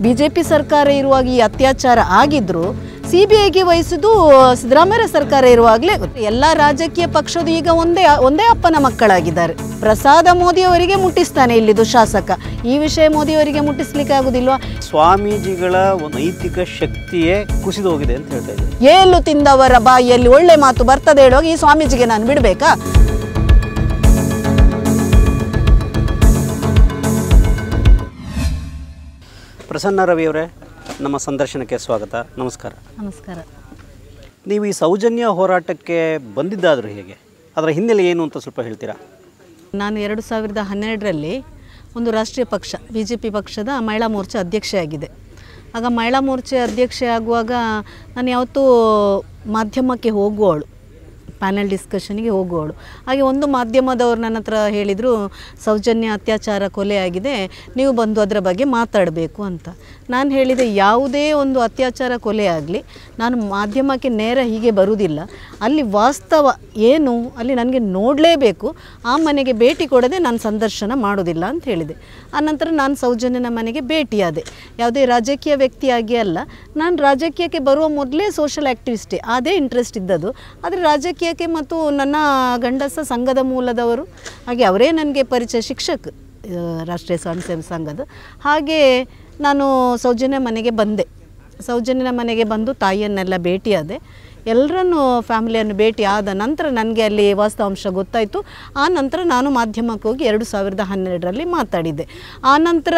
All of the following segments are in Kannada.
ಬಿ ಜೆ ಪಿ ಸರ್ಕಾರ ಇರುವಾಗ ಈ ಅತ್ಯಾಚಾರ ಆಗಿದ್ರು ಸಿ ಬಿ ಐಗೆ ವಹಿಸಿದ್ದು ಸಿದ್ದರಾಮಯ್ಯ ಸರ್ಕಾರ ಇರುವಾಗಲೇ ಎಲ್ಲ ರಾಜಕೀಯ ಪಕ್ಷದ ಈಗ ಒಂದೇ ಒಂದೇ ಅಪ್ಪನ ಮಕ್ಕಳಾಗಿದ್ದಾರೆ ಪ್ರಸಾದ ಮೋದಿ ಅವರಿಗೆ ಮುಟ್ಟಿಸ್ತಾನೆ ಇಲ್ಲಿದು ಶಾಸಕ ಈ ವಿಷಯ ಮೋದಿ ಅವರಿಗೆ ಮುಟ್ಟಿಸ್ಲಿಕ್ಕೆ ಆಗುದಿಲ್ವಾ ಸ್ವಾಮೀಜಿಗಳ ಒಂದು ನೈತಿಕ ಶಕ್ತಿಯೇ ಕುಸಿದು ಹೋಗಿದೆ ಅಂತ ಹೇಳ್ತಾ ಇದ್ದಾರೆ ಏಲು ತಿಂದವರ ಬಾಯಿಯಲ್ಲಿ ಒಳ್ಳೆ ಮಾತು ಬರ್ತದೆ ಹೇಳುವಾಗ ಈ ಸ್ವಾಮೀಜಿಗೆ ನಾನು ಬಿಡಬೇಕಾ ಪ್ರಸನ್ನ ರವಿಯವರೇ ನಮ್ಮ ಸಂದರ್ಶನಕ್ಕೆ ಸ್ವಾಗತ ನಮಸ್ಕಾರ ನಮಸ್ಕಾರ ನೀವು ಈ ಸೌಜನ್ಯ ಹೋರಾಟಕ್ಕೆ ಬಂದಿದ್ದಾದರೂ ಹೇಗೆ ಅದರ ಹಿನ್ನೆಲೆ ಏನು ಅಂತ ಸ್ವಲ್ಪ ಹೇಳ್ತೀರಾ ನಾನು ಎರಡು ಸಾವಿರದ ಹನ್ನೆರಡರಲ್ಲಿ ಒಂದು ರಾಷ್ಟ್ರೀಯ ಪಕ್ಷ ಬಿ ಜೆ ಪಿ ಪಕ್ಷದ ಮಹಿಳಾ ಮೋರ್ಚಾ ಅಧ್ಯಕ್ಷೆಯಾಗಿದೆ ಆಗ ಮಹಿಳಾ ಮೋರ್ಚೆ ಅಧ್ಯಕ್ಷೆ ಆಗುವಾಗ ನಾನು ಯಾವತ್ತೂ ಮಾಧ್ಯಮಕ್ಕೆ ಹೋಗುವವಳು ಪ್ಯಾನಲ್ ಡಿಸ್ಕಷನ್ಗೆ ಹೋಗುವವಳು ಹಾಗೆ ಒಂದು ಮಾಧ್ಯಮದವ್ರು ನನ್ನ ಹತ್ರ ಹೇಳಿದರು ಸೌಜನ್ಯ ಅತ್ಯಾಚಾರ ಕೊಲೆ ಆಗಿದೆ ನೀವು ಬಂದು ಅದರ ಬಗ್ಗೆ ಮಾತಾಡಬೇಕು ಅಂತ ನಾನು ಹೇಳಿದೆ ಯಾವುದೇ ಒಂದು ಅತ್ಯಾಚಾರ ಕೊಲೆ ಆಗಲಿ ನಾನು ಮಾಧ್ಯಮಕ್ಕೆ ನೇರ ಹೀಗೆ ಬರುವುದಿಲ್ಲ ಅಲ್ಲಿ ವಾಸ್ತವ ಏನು ಅಲ್ಲಿ ನನಗೆ ನೋಡಲೇಬೇಕು ಆ ಮನೆಗೆ ಭೇಟಿ ಕೊಡದೆ ನಾನು ಸಂದರ್ಶನ ಮಾಡೋದಿಲ್ಲ ಅಂತ ಹೇಳಿದೆ ಆನಂತರ ನಾನು ಸೌಜನ್ಯನ ಮನೆಗೆ ಭೇಟಿಯಾದೆ ಯಾವುದೇ ರಾಜಕೀಯ ವ್ಯಕ್ತಿಯಾಗಿ ಅಲ್ಲ ನಾನು ರಾಜಕೀಯಕ್ಕೆ ಬರುವ ಮೊದಲೇ ಸೋಷಲ್ ಆ್ಯಕ್ಟಿವಿಸ್ಟೇ ಅದೇ ಇಂಟ್ರೆಸ್ಟ್ ಇದ್ದದ್ದು ಆದರೆ ರಾಜಕೀಯಕ್ಕೆ ಮತ್ತು ನನ್ನ ಗಂಡಸ ಸಂಘದ ಮೂಲದವರು ಹಾಗೆ ಅವರೇ ನನಗೆ ಪರಿಚಯ ಶಿಕ್ಷಕ ಆ, ರಾಷ್ಟ್ರೀಯ ಸ್ವಯಂ ಸೇವಕ ಸಂಘದ ಹಾಗೆ ನಾನು ಸೌಜನ್ಯ ಮನೆಗೆ ಬಂದೆ ಸೌಜನ್ಯನ ಮನೆಗೆ ಬಂದು ತಾಯಿಯನ್ನೆಲ್ಲ ಭೇಟಿಯಾದೆ ಎಲ್ಲರನ್ನು ಫ್ಯಾಮಿಲಿಯನ್ನು ಭೇಟಿ ಆದ ನಂತರ ನನಗೆ ಅಲ್ಲಿ ವಾಸ್ತವಾಂಶ ಗೊತ್ತಾಯಿತು ಆ ನಂತರ ನಾನು ಮಾಧ್ಯಮಕ್ಕೆ ಹೋಗಿ ಎರಡು ಸಾವಿರದ ಹನ್ನೆರಡರಲ್ಲಿ ಮಾತಾಡಿದ್ದೆ ಆ ನಂತರ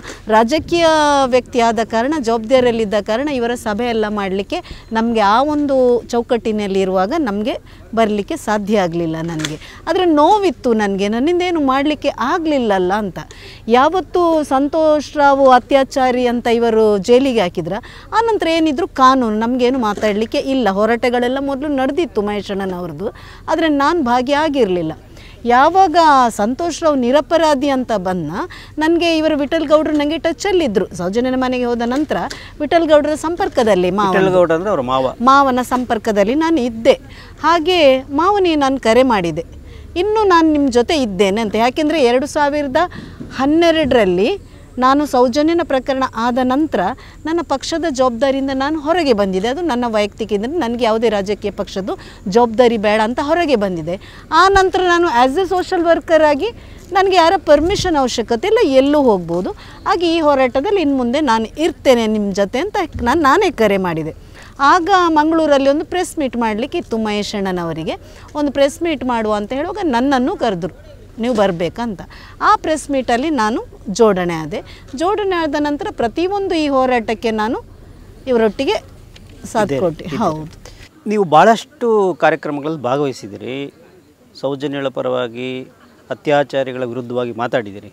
ರಾಜಕೀಯ ವ್ಯಕ್ತಿ ಆದ ಕಾರಣ ಜವಾಬ್ದಾರಿಯಲ್ಲಿದ್ದ ಕಾರಣ ಇವರ ಸಭೆ ಎಲ್ಲ ಮಾಡಲಿಕ್ಕೆ ನಮಗೆ ಆ ಒಂದು ಚೌಕಟ್ಟಿನಲ್ಲಿ ಇರುವಾಗ ನಮಗೆ ಬರಲಿಕ್ಕೆ ಸಾಧ್ಯ ಆಗಲಿಲ್ಲ ನನಗೆ ಆದರೆ ನೋವಿತ್ತು ನನಗೆ ನನ್ನಿಂದೇನು ಮಾಡಲಿಕ್ಕೆ ಆಗಲಿಲ್ಲಲ್ಲ ಅಂತ ಯಾವತ್ತು ಸಂತೋಷ್ ರಾವ್ ಅತ್ಯಾಚಾರಿ ಅಂತ ಇವರು ಜೈಲಿಗೆ ಹಾಕಿದ್ರ ಆನಂತರ ಏನಿದ್ರು ಕಾನೂನು ನಮಗೇನು ಮಾತಾಡಲಿಕ್ಕೆ ಇಲ್ಲ ಹೋರಾಟಗಳೆಲ್ಲ ಮೊದಲು ನಡೆದಿತ್ತು ಮಹೇಶಣ್ಣನವ್ರದ್ದು ಆದರೆ ನಾನು ಭಾಗಿಯಾಗಿರಲಿಲ್ಲ ಯಾವಾಗ ಸಂತೋಷ್ ರಾವ್ ನಿರಪರಾಧಿ ಅಂತ ಬಂದ ನನಗೆ ಇವರು ವಿಠಲ್ ಗೌಡ್ರು ನನಗೆ ಟಚಲ್ಲಿದ್ದರು ಸೌಜನ್ಯನ ಮನೆಗೆ ಹೋದ ನಂತರ ವಿಠಲ್ ಗೌಡ್ರ ಸಂಪರ್ಕದಲ್ಲಿ ಮಾವ ವಿಠಲ್ಗೌಡ ಅಂದರೆ ಅವ್ರ ಮಾವ ಮಾವನ ಸಂಪರ್ಕದಲ್ಲಿ ನಾನು ಇದ್ದೆ ಹಾಗೆ ಮಾವನಿಗೆ ನಾನು ಕರೆ ಮಾಡಿದೆ ಇನ್ನು ನಾನು ನಿಮ್ಮ ಜೊತೆ ಇದ್ದೇನೆ ಅಂತ ಯಾಕೆಂದರೆ ಎರಡು ಸಾವಿರದ ಹನ್ನೆರಡರಲ್ಲಿ ನಾನು ಸೌಜನ್ಯನ ಪ್ರಕರಣ ಆದ ನಂತರ ನನ್ನ ಪಕ್ಷದ ಜವಾಬ್ದಾರಿಯಿಂದ ನಾನು ಹೊರಗೆ ಬಂದಿದೆ ಅದು ನನ್ನ ವೈಯಕ್ತಿಕದಿಂದ ನನಗೆ ಯಾವುದೇ ರಾಜಕೀಯ ಪಕ್ಷದ್ದು ಜವಾಬ್ದಾರಿ ಬೇಡ ಅಂತ ಹೊರಗೆ ಬಂದಿದೆ ಆ ನಂತರ ನಾನು ಆ್ಯಸ್ ಎ ಸೋಷಲ್ ವರ್ಕರ್ ಆಗಿ ನನಗೆ ಯಾರ ಪರ್ಮಿಷನ್ ಅವಶ್ಯಕತೆ ಇಲ್ಲ ಎಲ್ಲೂ ಹೋಗ್ಬೋದು ಹಾಗೆ ಈ ಹೋರಾಟದಲ್ಲಿ ಇನ್ನು ಮುಂದೆ ನಾನು ಇರ್ತೇನೆ ನಿಮ್ಮ ಜೊತೆ ಅಂತ ನಾನು ನಾನೇ ಕರೆ ಮಾಡಿದೆ ಆಗ ಮಂಗಳೂರಲ್ಲಿ ಒಂದು ಪ್ರೆಸ್ ಮೀಟ್ ಮಾಡಲಿಕ್ಕೆ ಇತ್ತು ಮಹೇಶ್ ಅಣ್ಣನವರಿಗೆ ಒಂದು ಪ್ರೆಸ್ ಮೀಟ್ ಮಾಡುವ ಅಂತ ಹೇಳುವಾಗ ನನ್ನನ್ನು ಕರೆದ್ರು ನೀವು ಬರಬೇಕಂತ ಆ ಪ್ರೆಸ್ ಮೀಟಲ್ಲಿ ನಾನು ಜೋಡಣೆ ಆದೆ ಜೋಡಣೆ ಆದ ನಂತರ ಪ್ರತಿಯೊಂದು ಈ ಹೋರಾಟಕ್ಕೆ ನಾನು ಇವರೊಟ್ಟಿಗೆ ಸಾಥ್ ಕೊಟ್ಟೆ ಹೌದು ನೀವು ಭಾಳಷ್ಟು ಕಾರ್ಯಕ್ರಮಗಳಲ್ಲಿ ಭಾಗವಹಿಸಿದಿರಿ ಸೌಜನ್ಯಗಳ ಪರವಾಗಿ ಅತ್ಯಾಚಾರಿಗಳ ವಿರುದ್ಧವಾಗಿ ಮಾತಾಡಿದಿರಿ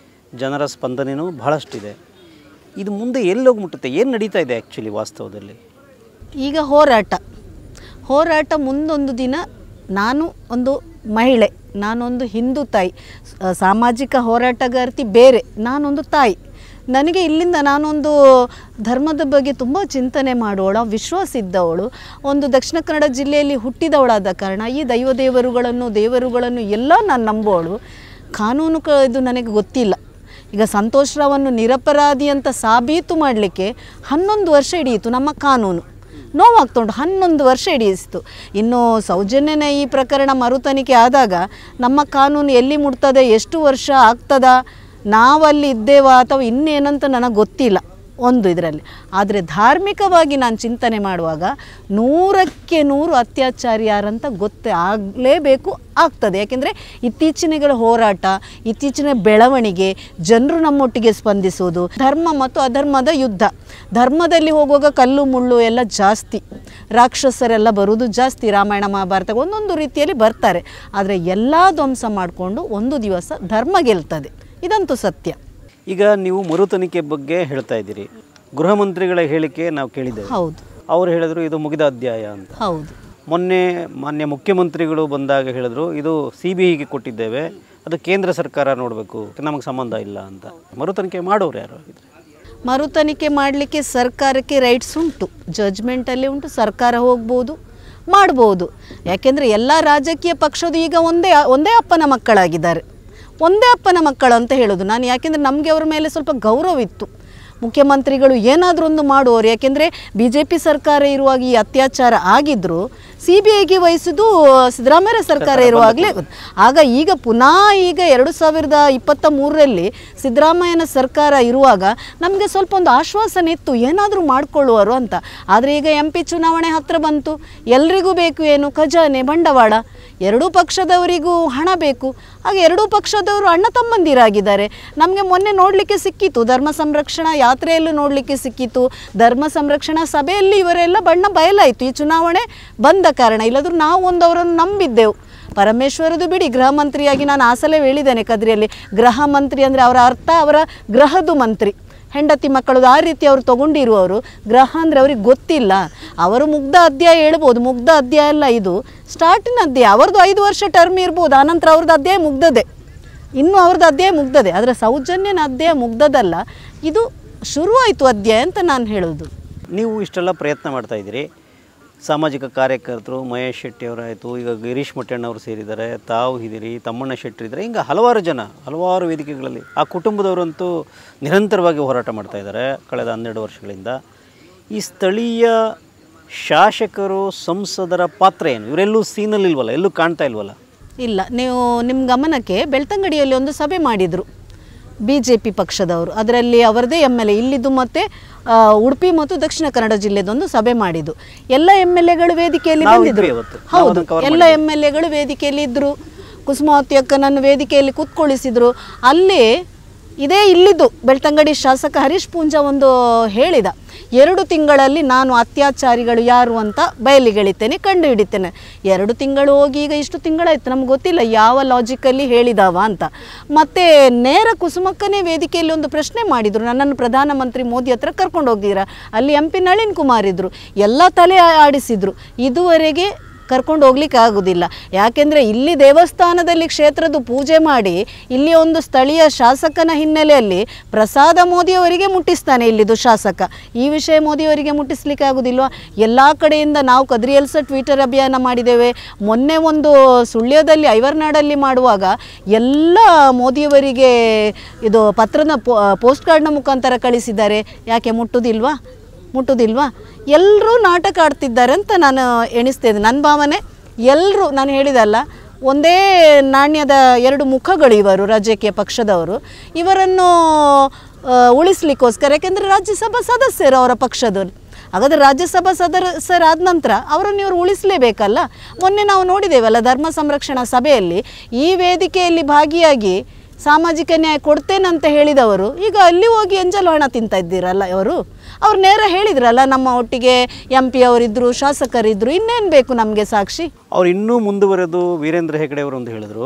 ಜನರ ಸ್ಪಂದನೆಯೂ ಭಾಳಷ್ಟಿದೆ ಇದು ಮುಂದೆ ಎಲ್ಲೋಗಿ ಮುಟ್ಟುತ್ತೆ ಏನು ನಡೀತಾ ಇದೆ ಆ್ಯಕ್ಚುಲಿ ವಾಸ್ತವದಲ್ಲಿ ಈಗ ಹೋರಾಟ ಹೋರಾಟ ಮುಂದೊಂದು ದಿನ ನಾನು ಒಂದು ಮಹಿಳೆ ನಾನೊಂದು ಹಿಂದೂ ತಾಯಿ ಸ- ಸಾಮಾಜಿಕ ಹೋರಾಟಗಾರ್ತಿ ಬೇರೆ ನಾನೊಂದು ತಾಯಿ ನನಗೆ ಇಲ್ಲಿಂದ ನಾನೊಂದು ಧರ್ಮದ ಬಗ್ಗೆ ತುಂಬ ಚಿಂತನೆ ಮಾಡುವವಳು ವಿಶ್ವಾಸ ಇದ್ದವಳು ಒಂದು ದಕ್ಷಿಣ ಕನ್ನಡ ಜಿಲ್ಲೆಯಲ್ಲಿ ಹುಟ್ಟಿದವಳಾದ ಕಾರಣ ಈ ದೈವ ದೇವರುಗಳನ್ನು ದೇವರುಗಳನ್ನು ಎಲ್ಲ ನಾನು ನಂಬುವವಳು ಕಾನೂನು ಕ ಇದು ನನಗೆ ಗೊತ್ತಿಲ್ಲ ಈಗ ಸಂತೋಷ್ ರಾವನ್ನು ನಿರಪರಾಧಿ ಅಂತ ಸಾಬೀತು ಮಾಡಲಿಕ್ಕೆ ಹನ್ನೊಂದು ವರ್ಷ ಹಿಡಿಯಿತು ನಮ್ಮ ಕಾನೂನು ನೋವಾಗ್ತುಂಟು ಹನ್ನೊಂದು ವರ್ಷ ಹಿಡಿಯಿಸ್ತು ಇನ್ನು ಸೌಜನ್ಯನ ಈ ಪ್ರಕರಣ ಮರುತನಿಖೆ ಆದಾಗ ನಮ್ಮ ಕಾನೂನು ಎಲ್ಲಿ ಮುಟ್ತದೆ ಎಷ್ಟು ವರ್ಷ ಆಗ್ತದ ನಾವಲ್ಲಿ ಇದ್ದೇವಾ ಅಥವಾ ಇನ್ನೇನಂತ ನನಗೆ ಗೊತ್ತಿಲ್ಲ ಒಂದು ಇದರಲ್ಲಿ ಆದರೆ ಧಾರ್ಮಿಕವಾಗಿ ನಾನು ಚಿಂತನೆ ಮಾಡುವಾಗ ನೂರಕ್ಕೆ ನೂರು ಅತ್ಯಾಚಾರಿ ಯಾರಂತ ಗೊತ್ತೇ ಆಗಲೇಬೇಕು ಆಗ್ತದೆ ಯಾಕೆಂದರೆ ಇತ್ತೀಚಿನಗಳ ಹೋರಾಟ ಇತ್ತೀಚಿನ ಬೆಳವಣಿಗೆ ಜನರು ನಮ್ಮೊಟ್ಟಿಗೆ ಸ್ಪಂದಿಸುವುದು ಧರ್ಮ ಮತ್ತು ಅಧರ್ಮದ ಯುದ್ಧ ಧರ್ಮದಲ್ಲಿ ಹೋಗುವಾಗ ಕಲ್ಲು ಮುಳ್ಳು ಎಲ್ಲ ಜಾಸ್ತಿ ರಾಕ್ಷಸರೆಲ್ಲ ಬರುವುದು ಜಾಸ್ತಿ ರಾಮಾಯಣ ಮಹಾಭಾರತ ಒಂದೊಂದು ರೀತಿಯಲ್ಲಿ ಬರ್ತಾರೆ ಆದರೆ ಎಲ್ಲ ಧ್ವಂಸ ಮಾಡಿಕೊಂಡು ಒಂದು ದಿವಸ ಧರ್ಮ ಗೆಲ್ತದೆ ಇದಂತೂ ಸತ್ಯ ಈಗ ನೀವು ಮರು ತನಿಖೆ ಬಗ್ಗೆ ಹೇಳ್ತಾ ಇದ್ದೀರಿ ಗೃಹ ಮಂತ್ರಿಗಳ ಹೇಳಿಕೆ ನಾವು ಕೇಳಿದ್ದೇವೆ ಹೌದು ಅವ್ರು ಹೇಳಿದ್ರು ಇದು ಮುಗಿದ ಅಧ್ಯಾಯ ಅಂತ ಹೌದು ಮೊನ್ನೆ ಮಾನ್ಯ ಮುಖ್ಯಮಂತ್ರಿಗಳು ಬಂದಾಗ ಹೇಳಿದ್ರು ಇದು ಸಿ ಬಿ ಐಗೆ ಕೊಟ್ಟಿದ್ದೇವೆ ಅದು ಕೇಂದ್ರ ಸರ್ಕಾರ ನೋಡಬೇಕು ನಮಗೆ ಸಂಬಂಧ ಇಲ್ಲ ಅಂತ ಮರು ತನಿಖೆ ಮಾಡೋರು ಯಾರು ಹಾಗಿದ್ರೆ ಮರು ತನಿಖೆ ಮಾಡಲಿಕ್ಕೆ ಸರ್ಕಾರಕ್ಕೆ ರೈಟ್ಸ್ ಉಂಟು ಜಡ್ಜ್ಮೆಂಟಲ್ಲಿ ಉಂಟು ಸರ್ಕಾರ ಹೋಗ್ಬೋದು ಮಾಡ್ಬೋದು ಯಾಕೆಂದರೆ ಎಲ್ಲ ರಾಜಕೀಯ ಪಕ್ಷದ ಈಗ ಒಂದೇ ಒಂದೇ ಅಪ್ಪನ ಮಕ್ಕಳಾಗಿದ್ದಾರೆ ಒಂದೇ ಅಪ್ಪನ ಮಕ್ಕಳು ಅಂತ ಹೇಳೋದು ನಾನು ಯಾಕೆಂದರೆ ನಮಗೆ ಅವ್ರ ಮೇಲೆ ಸ್ವಲ್ಪ ಗೌರವ ಇತ್ತು ಮುಖ್ಯಮಂತ್ರಿಗಳು ಏನಾದರೂ ಒಂದು ಮಾಡುವವರು ಯಾಕೆಂದರೆ ಬಿ ಜೆ ಪಿ ಸರ್ಕಾರ ಇರುವಾಗ ಈ ಅತ್ಯಾಚಾರ ಆಗಿದ್ದರು ಸಿ ಬಿ ಐಗೆ ವಹಿಸಿದ್ದು ಸಿದ್ದರಾಮಯ್ಯ ಸರ್ಕಾರ ಇರುವಾಗಲೇ ಆಗ ಈಗ ಪುನಃ ಈಗ ಎರಡು ಸಾವಿರದ ಇಪ್ಪತ್ತ ಮೂರರಲ್ಲಿ ಸಿದ್ದರಾಮಯ್ಯನ ಸರ್ಕಾರ ಇರುವಾಗ ನಮಗೆ ಸ್ವಲ್ಪ ಒಂದು ಆಶ್ವಾಸನೆ ಇತ್ತು ಏನಾದರೂ ಮಾಡಿಕೊಳ್ಳುವರು ಅಂತ ಆದರೆ ಈಗ ಎಂ ಪಿ ಚುನಾವಣೆ ಹತ್ತಿರ ಬಂತು ಎಲ್ರಿಗೂ ಬೇಕು ಏನು ಖಜಾನೆ ಬಂಡವಾಳ ಎರಡೂ ಪಕ್ಷದವರಿಗೂ ಹಣ ಬೇಕು ಹಾಗೆ ಎರಡೂ ಪಕ್ಷದವರು ಅಣ್ಣ ತಮ್ಮಂದಿರಾಗಿದ್ದಾರೆ ನಮಗೆ ಮೊನ್ನೆ ನೋಡಲಿಕ್ಕೆ ಸಿಕ್ಕಿತು ಧರ್ಮ ಸಂರಕ್ಷಣಾ ಯಾತ್ರೆಯಲ್ಲೂ ನೋಡಲಿಕ್ಕೆ ಸಿಕ್ಕಿತು ಧರ್ಮ ಸಂರಕ್ಷಣಾ ಸಭೆಯಲ್ಲಿ ಇವರೆಲ್ಲ ಬಣ್ಣ ಬಯಲಾಯಿತು ಈ ಚುನಾವಣೆ ಬಂದ ಕಾರಣ ಇಲ್ಲದ್ರೂ ನಾವು ಒಂದು ಅವರನ್ನು ನಂಬಿದ್ದೆವು ಪರಮೇಶ್ವರದು ಬಿಡಿ ಗೃಹ ಮಂತ್ರಿಯಾಗಿ ನಾನು ಆ ಸಲ ಹೇಳಿದ್ದೇನೆ ಕದ್ರಿಯಲ್ಲಿ ಗೃಹ ಮಂತ್ರಿ ಅಂದರೆ ಅವರ ಅರ್ಥ ಅವರ ಗೃಹದು ಮಂತ್ರಿ ಹೆಂಡತಿ ಮಕ್ಕಳದು ಆ ರೀತಿ ಅವರು ತಗೊಂಡಿರುವವರು ಗ್ರಹ ಅಂದರೆ ಅವ್ರಿಗೆ ಗೊತ್ತಿಲ್ಲ ಅವರು ಮುಗ್ಧ ಅಧ್ಯಾಯ ಹೇಳ್ಬೋದು ಮುಗ್ಧ ಅಧ್ಯಾಯ ಅಲ್ಲ ಇದು ಸ್ಟಾರ್ಟಿನ ಅಧ್ಯಾಯ ಅವ್ರದ್ದು ಐದು ವರ್ಷ ಟರ್ಮ್ ಇರ್ಬೋದು ಆನಂತರ ಅವ್ರದ್ದು ಅಧ್ಯಾಯ ಮುಗ್ದದೆ ಇನ್ನು ಅವ್ರದ್ದು ಅಧ್ಯಾಯ ಮುಗ್ದದೆ ಆದರೆ ಸೌಜನ್ಯನ ಅಧ್ಯಾಯ ಮುಗ್ದದಲ್ಲ ಇದು ಶುರುವಾಯಿತು ಅಧ್ಯಾಯ ಅಂತ ನಾನು ಹೇಳೋದು ನೀವು ಇಷ್ಟೆಲ್ಲ ಪ್ರಯತ್ನ ಮಾಡ್ತಾ ಇದ್ದೀರಿ ಸಾಮಾಜಿಕ ಕಾರ್ಯಕರ್ತರು ಮಹೇಶ್ ಶೆಟ್ಟಿ ಅವರಾಯಿತು ಈಗ ಗಿರೀಶ್ ಮೊಟ್ಟಣ್ಣವರು ಸೇರಿದ್ದಾರೆ ತಾವು ಇದ್ದೀರಿ ತಮ್ಮಣ್ಣ ಶೆಟ್ಟಿ ಇದ್ದಾರೆ ಹಿಂಗೆ ಹಲವಾರು ಜನ ಹಲವಾರು ವೇದಿಕೆಗಳಲ್ಲಿ ಆ ಕುಟುಂಬದವರಂತೂ ನಿರಂತರವಾಗಿ ಹೋರಾಟ ಮಾಡ್ತಾ ಇದ್ದಾರೆ ಕಳೆದ ಹನ್ನೆರಡು ವರ್ಷಗಳಿಂದ ಈ ಸ್ಥಳೀಯ ಶಾಸಕರು ಸಂಸದರ ಪಾತ್ರ ಏನು ಇವರೆಲ್ಲೂ ಸೀನಲ್ಲಿ ಇಲ್ವಲ್ಲ ಎಲ್ಲೂ ಕಾಣ್ತಾ ಇಲ್ವಲ್ಲ ಇಲ್ಲ ನೀವು ನಿಮ್ಮ ಗಮನಕ್ಕೆ ಬೆಳ್ತಂಗಡಿಯಲ್ಲಿ ಒಂದು ಸಭೆ ಮಾಡಿದರು ಬಿ ಜೆ ಪಿ ಪಕ್ಷದವರು ಅದರಲ್ಲಿ ಅವರದೇ ಎಮ್ ಎಲ್ ಎ ಇಲ್ಲಿದ್ದು ಮತ್ತು ಆ, ಉಡುಪಿ ಮತ್ತು ದಕ್ಷಿಣ ಕನ್ನಡ ಜಿಲ್ಲೆದೊಂದು ಸಭೆ ಮಾಡಿದ್ದು ಎಲ್ಲ ಎಮ್ ಎಲ್ ಎಗಳು ವೇದಿಕೆಯಲ್ಲಿ ನಾವು ಬಂದಿದ್ರು ಇದ್ವಿ ಅವತ್ತು. ನಾವು ಹೌದು ಅದನ್ನ cover ಎಲ್ಲ ಎಮ್ ಎಲ್ ಎಗಳು ವೇದಿಕೆಯಲ್ಲಿ ಇದ್ದರು ಕುಸುಮಾವತಿ ಅಕ್ಕನನ್ನು ವೇದಿಕೆಯಲ್ಲಿ ಕೂತ್ಕೊಳ್ಳಿಸಿದ್ರು ಅಲ್ಲಿ ಇದೇ ಇಲ್ಲಿದ್ದು ಬೆಳ್ತಂಗಡಿ ಶಾಸಕ ಹರೀಶ್ ಪೂಂಜಾ ಒಂದು ಹೇಳಿದ ಎರಡು ತಿಂಗಳಲ್ಲಿ ನಾನು ಅತ್ಯಾಚಾರಿಗಳು ಯಾರು ಅಂತ ಬಯಲಿಗೆಳಿತೇನೆ ಕಂಡು ಹಿಡಿತೇನೆ ಎರಡು ತಿಂಗಳು ಹೋಗಿ ಈಗ ಇಷ್ಟು ತಿಂಗಳಾಯ್ತು ನಮ್ಗೆ ಗೊತ್ತಿಲ್ಲ ಯಾವ ಲಾಜಿಕಲ್ಲಿ ಹೇಳಿದಾವ ಅಂತ ಮತ್ತೆ ನೇರ ಕುಸುಮಕ್ಕನೇ ವೇದಿಕೆಯಲ್ಲಿ ಒಂದು ಪ್ರಶ್ನೆ ಮಾಡಿದರು ನನ್ನನ್ನು ಪ್ರಧಾನಮಂತ್ರಿ ಮೋದಿ ಹತ್ರ ಕರ್ಕೊಂಡು ಹೋಗಿದ್ದೀರಾ ಅಲ್ಲಿ ಎಂ ಪಿ ನಳಿನ್ ಕುಮಾರ್ ಇದ್ದರು ಎಲ್ಲ ತಲೆ ಆಡಿಸಿದ್ರು ಇದುವರೆಗೆ ಕರ್ಕೊಂಡು ಹೋಗ್ಲಿಕ್ಕೆ ಆಗೋದಿಲ್ಲ ಯಾಕೆಂದರೆ ಇಲ್ಲಿ ದೇವಸ್ಥಾನದಲ್ಲಿ ಕ್ಷೇತ್ರದ ಪೂಜೆ ಮಾಡಿ ಇಲ್ಲಿ ಒಂದು ಸ್ಥಳೀಯ ಶಾಸಕನ ಹಿನ್ನೆಲೆಯಲ್ಲಿ ಪ್ರಸಾದ ಮೋದಿಯವರಿಗೆ ಮುಟ್ಟಿಸ್ತಾನೆ ಇಲ್ಲಿದು ಶಾಸಕ ಈ ವಿಷಯ ಮೋದಿಯವರಿಗೆ ಮುಟ್ಟಿಸ್ಲಿಕ್ಕೆ ಆಗೋದಿಲ್ವಾ ಎಲ್ಲ ಕಡೆಯಿಂದ ನಾವು ಕದ್ರಿಯಲ್ಸ ಟ್ವಿಟರ್ ಅಭಿಯಾನ ಮಾಡಿದ್ದೇವೆ ಮೊನ್ನೆ ಒಂದು ಸುಳ್ಯದಲ್ಲಿ ಐವರ್ನಾಡಲ್ಲಿ ಮಾಡುವಾಗ ಎಲ್ಲ ಮೋದಿಯವರಿಗೆ ಇದು ಪತ್ರದ ಪೋಸ್ಟ್ ಕಾರ್ಡ್ನ ಮುಖಾಂತರ ಕಳಿಸಿದ್ದಾರೆ ಯಾಕೆ ಮುಟ್ಟುದಿಲ್ವಾ ಮುಟ್ಟುದಿಲ್ವಾ ಎಲ್ಲರೂ ನಾಟಕ ಆಡ್ತಿದ್ದಾರೆ ಅಂತ ನಾನು ಎಣಿಸ್ತೇನೆ ನನ್ನ ಭಾವನೆ ಎಲ್ಲರೂ ನಾನು ಹೇಳಿದಲ್ಲ ಒಂದೇ ನಾಣ್ಯದ ಎರಡು ಮುಖಗಳು ಇವರು ರಾಜಕೀಯ ಪಕ್ಷದವರು ಇವರನ್ನು ಆ, ಉಳಿಸ್ಲಿಕ್ಕೋಸ್ಕರ ಯಾಕೆಂದರೆ ರಾಜ್ಯಸಭಾ ಸದಸ್ಯರು ಅವರ ಪಕ್ಷದವರು ಹಾಗಾದರೆ ರಾಜ್ಯಸಭಾ ಸದಸ್ಯರಾದ ನಂತರ ಅವರನ್ನು ಇವರು ಉಳಿಸಲೇಬೇಕಲ್ಲ ಮೊನ್ನೆ ನಾವು ನೋಡಿದ್ದೇವಲ್ಲ ಧರ್ಮ ಸಂರಕ್ಷಣಾ ಸಭೆಯಲ್ಲಿ ಈ ವೇದಿಕೆಯಲ್ಲಿ ಭಾಗಿಯಾಗಿ ಸಾಮಾಜಿಕ ನ್ಯಾಯ ಕೊಡ್ತೇನಂತ ಹೇಳಿದವರು ಈಗ ಅಲ್ಲಿ ಹೋಗಿ ಎಂಜಲು ಹಣ ತಿಂತಾ ಇದ್ದೀರಲ್ಲ ಅವರು ಅವ್ರು ನೇರ ಹೇಳಿದ್ರಲ್ಲ ನಮ್ಮ ಒಟ್ಟಿಗೆ ಎಂ ಪಿ ಅವರಿದ್ದರು ಶಾಸಕರಿದ್ದರು ಇನ್ನೇನು ಬೇಕು ನಮಗೆ ಸಾಕ್ಷಿ ಅವ್ರು ಇನ್ನೂ ಮುಂದುವರೆದು ವೀರೇಂದ್ರ ಹೆಗಡೆ ಅವರು ಒಂದು ಹೇಳಿದರು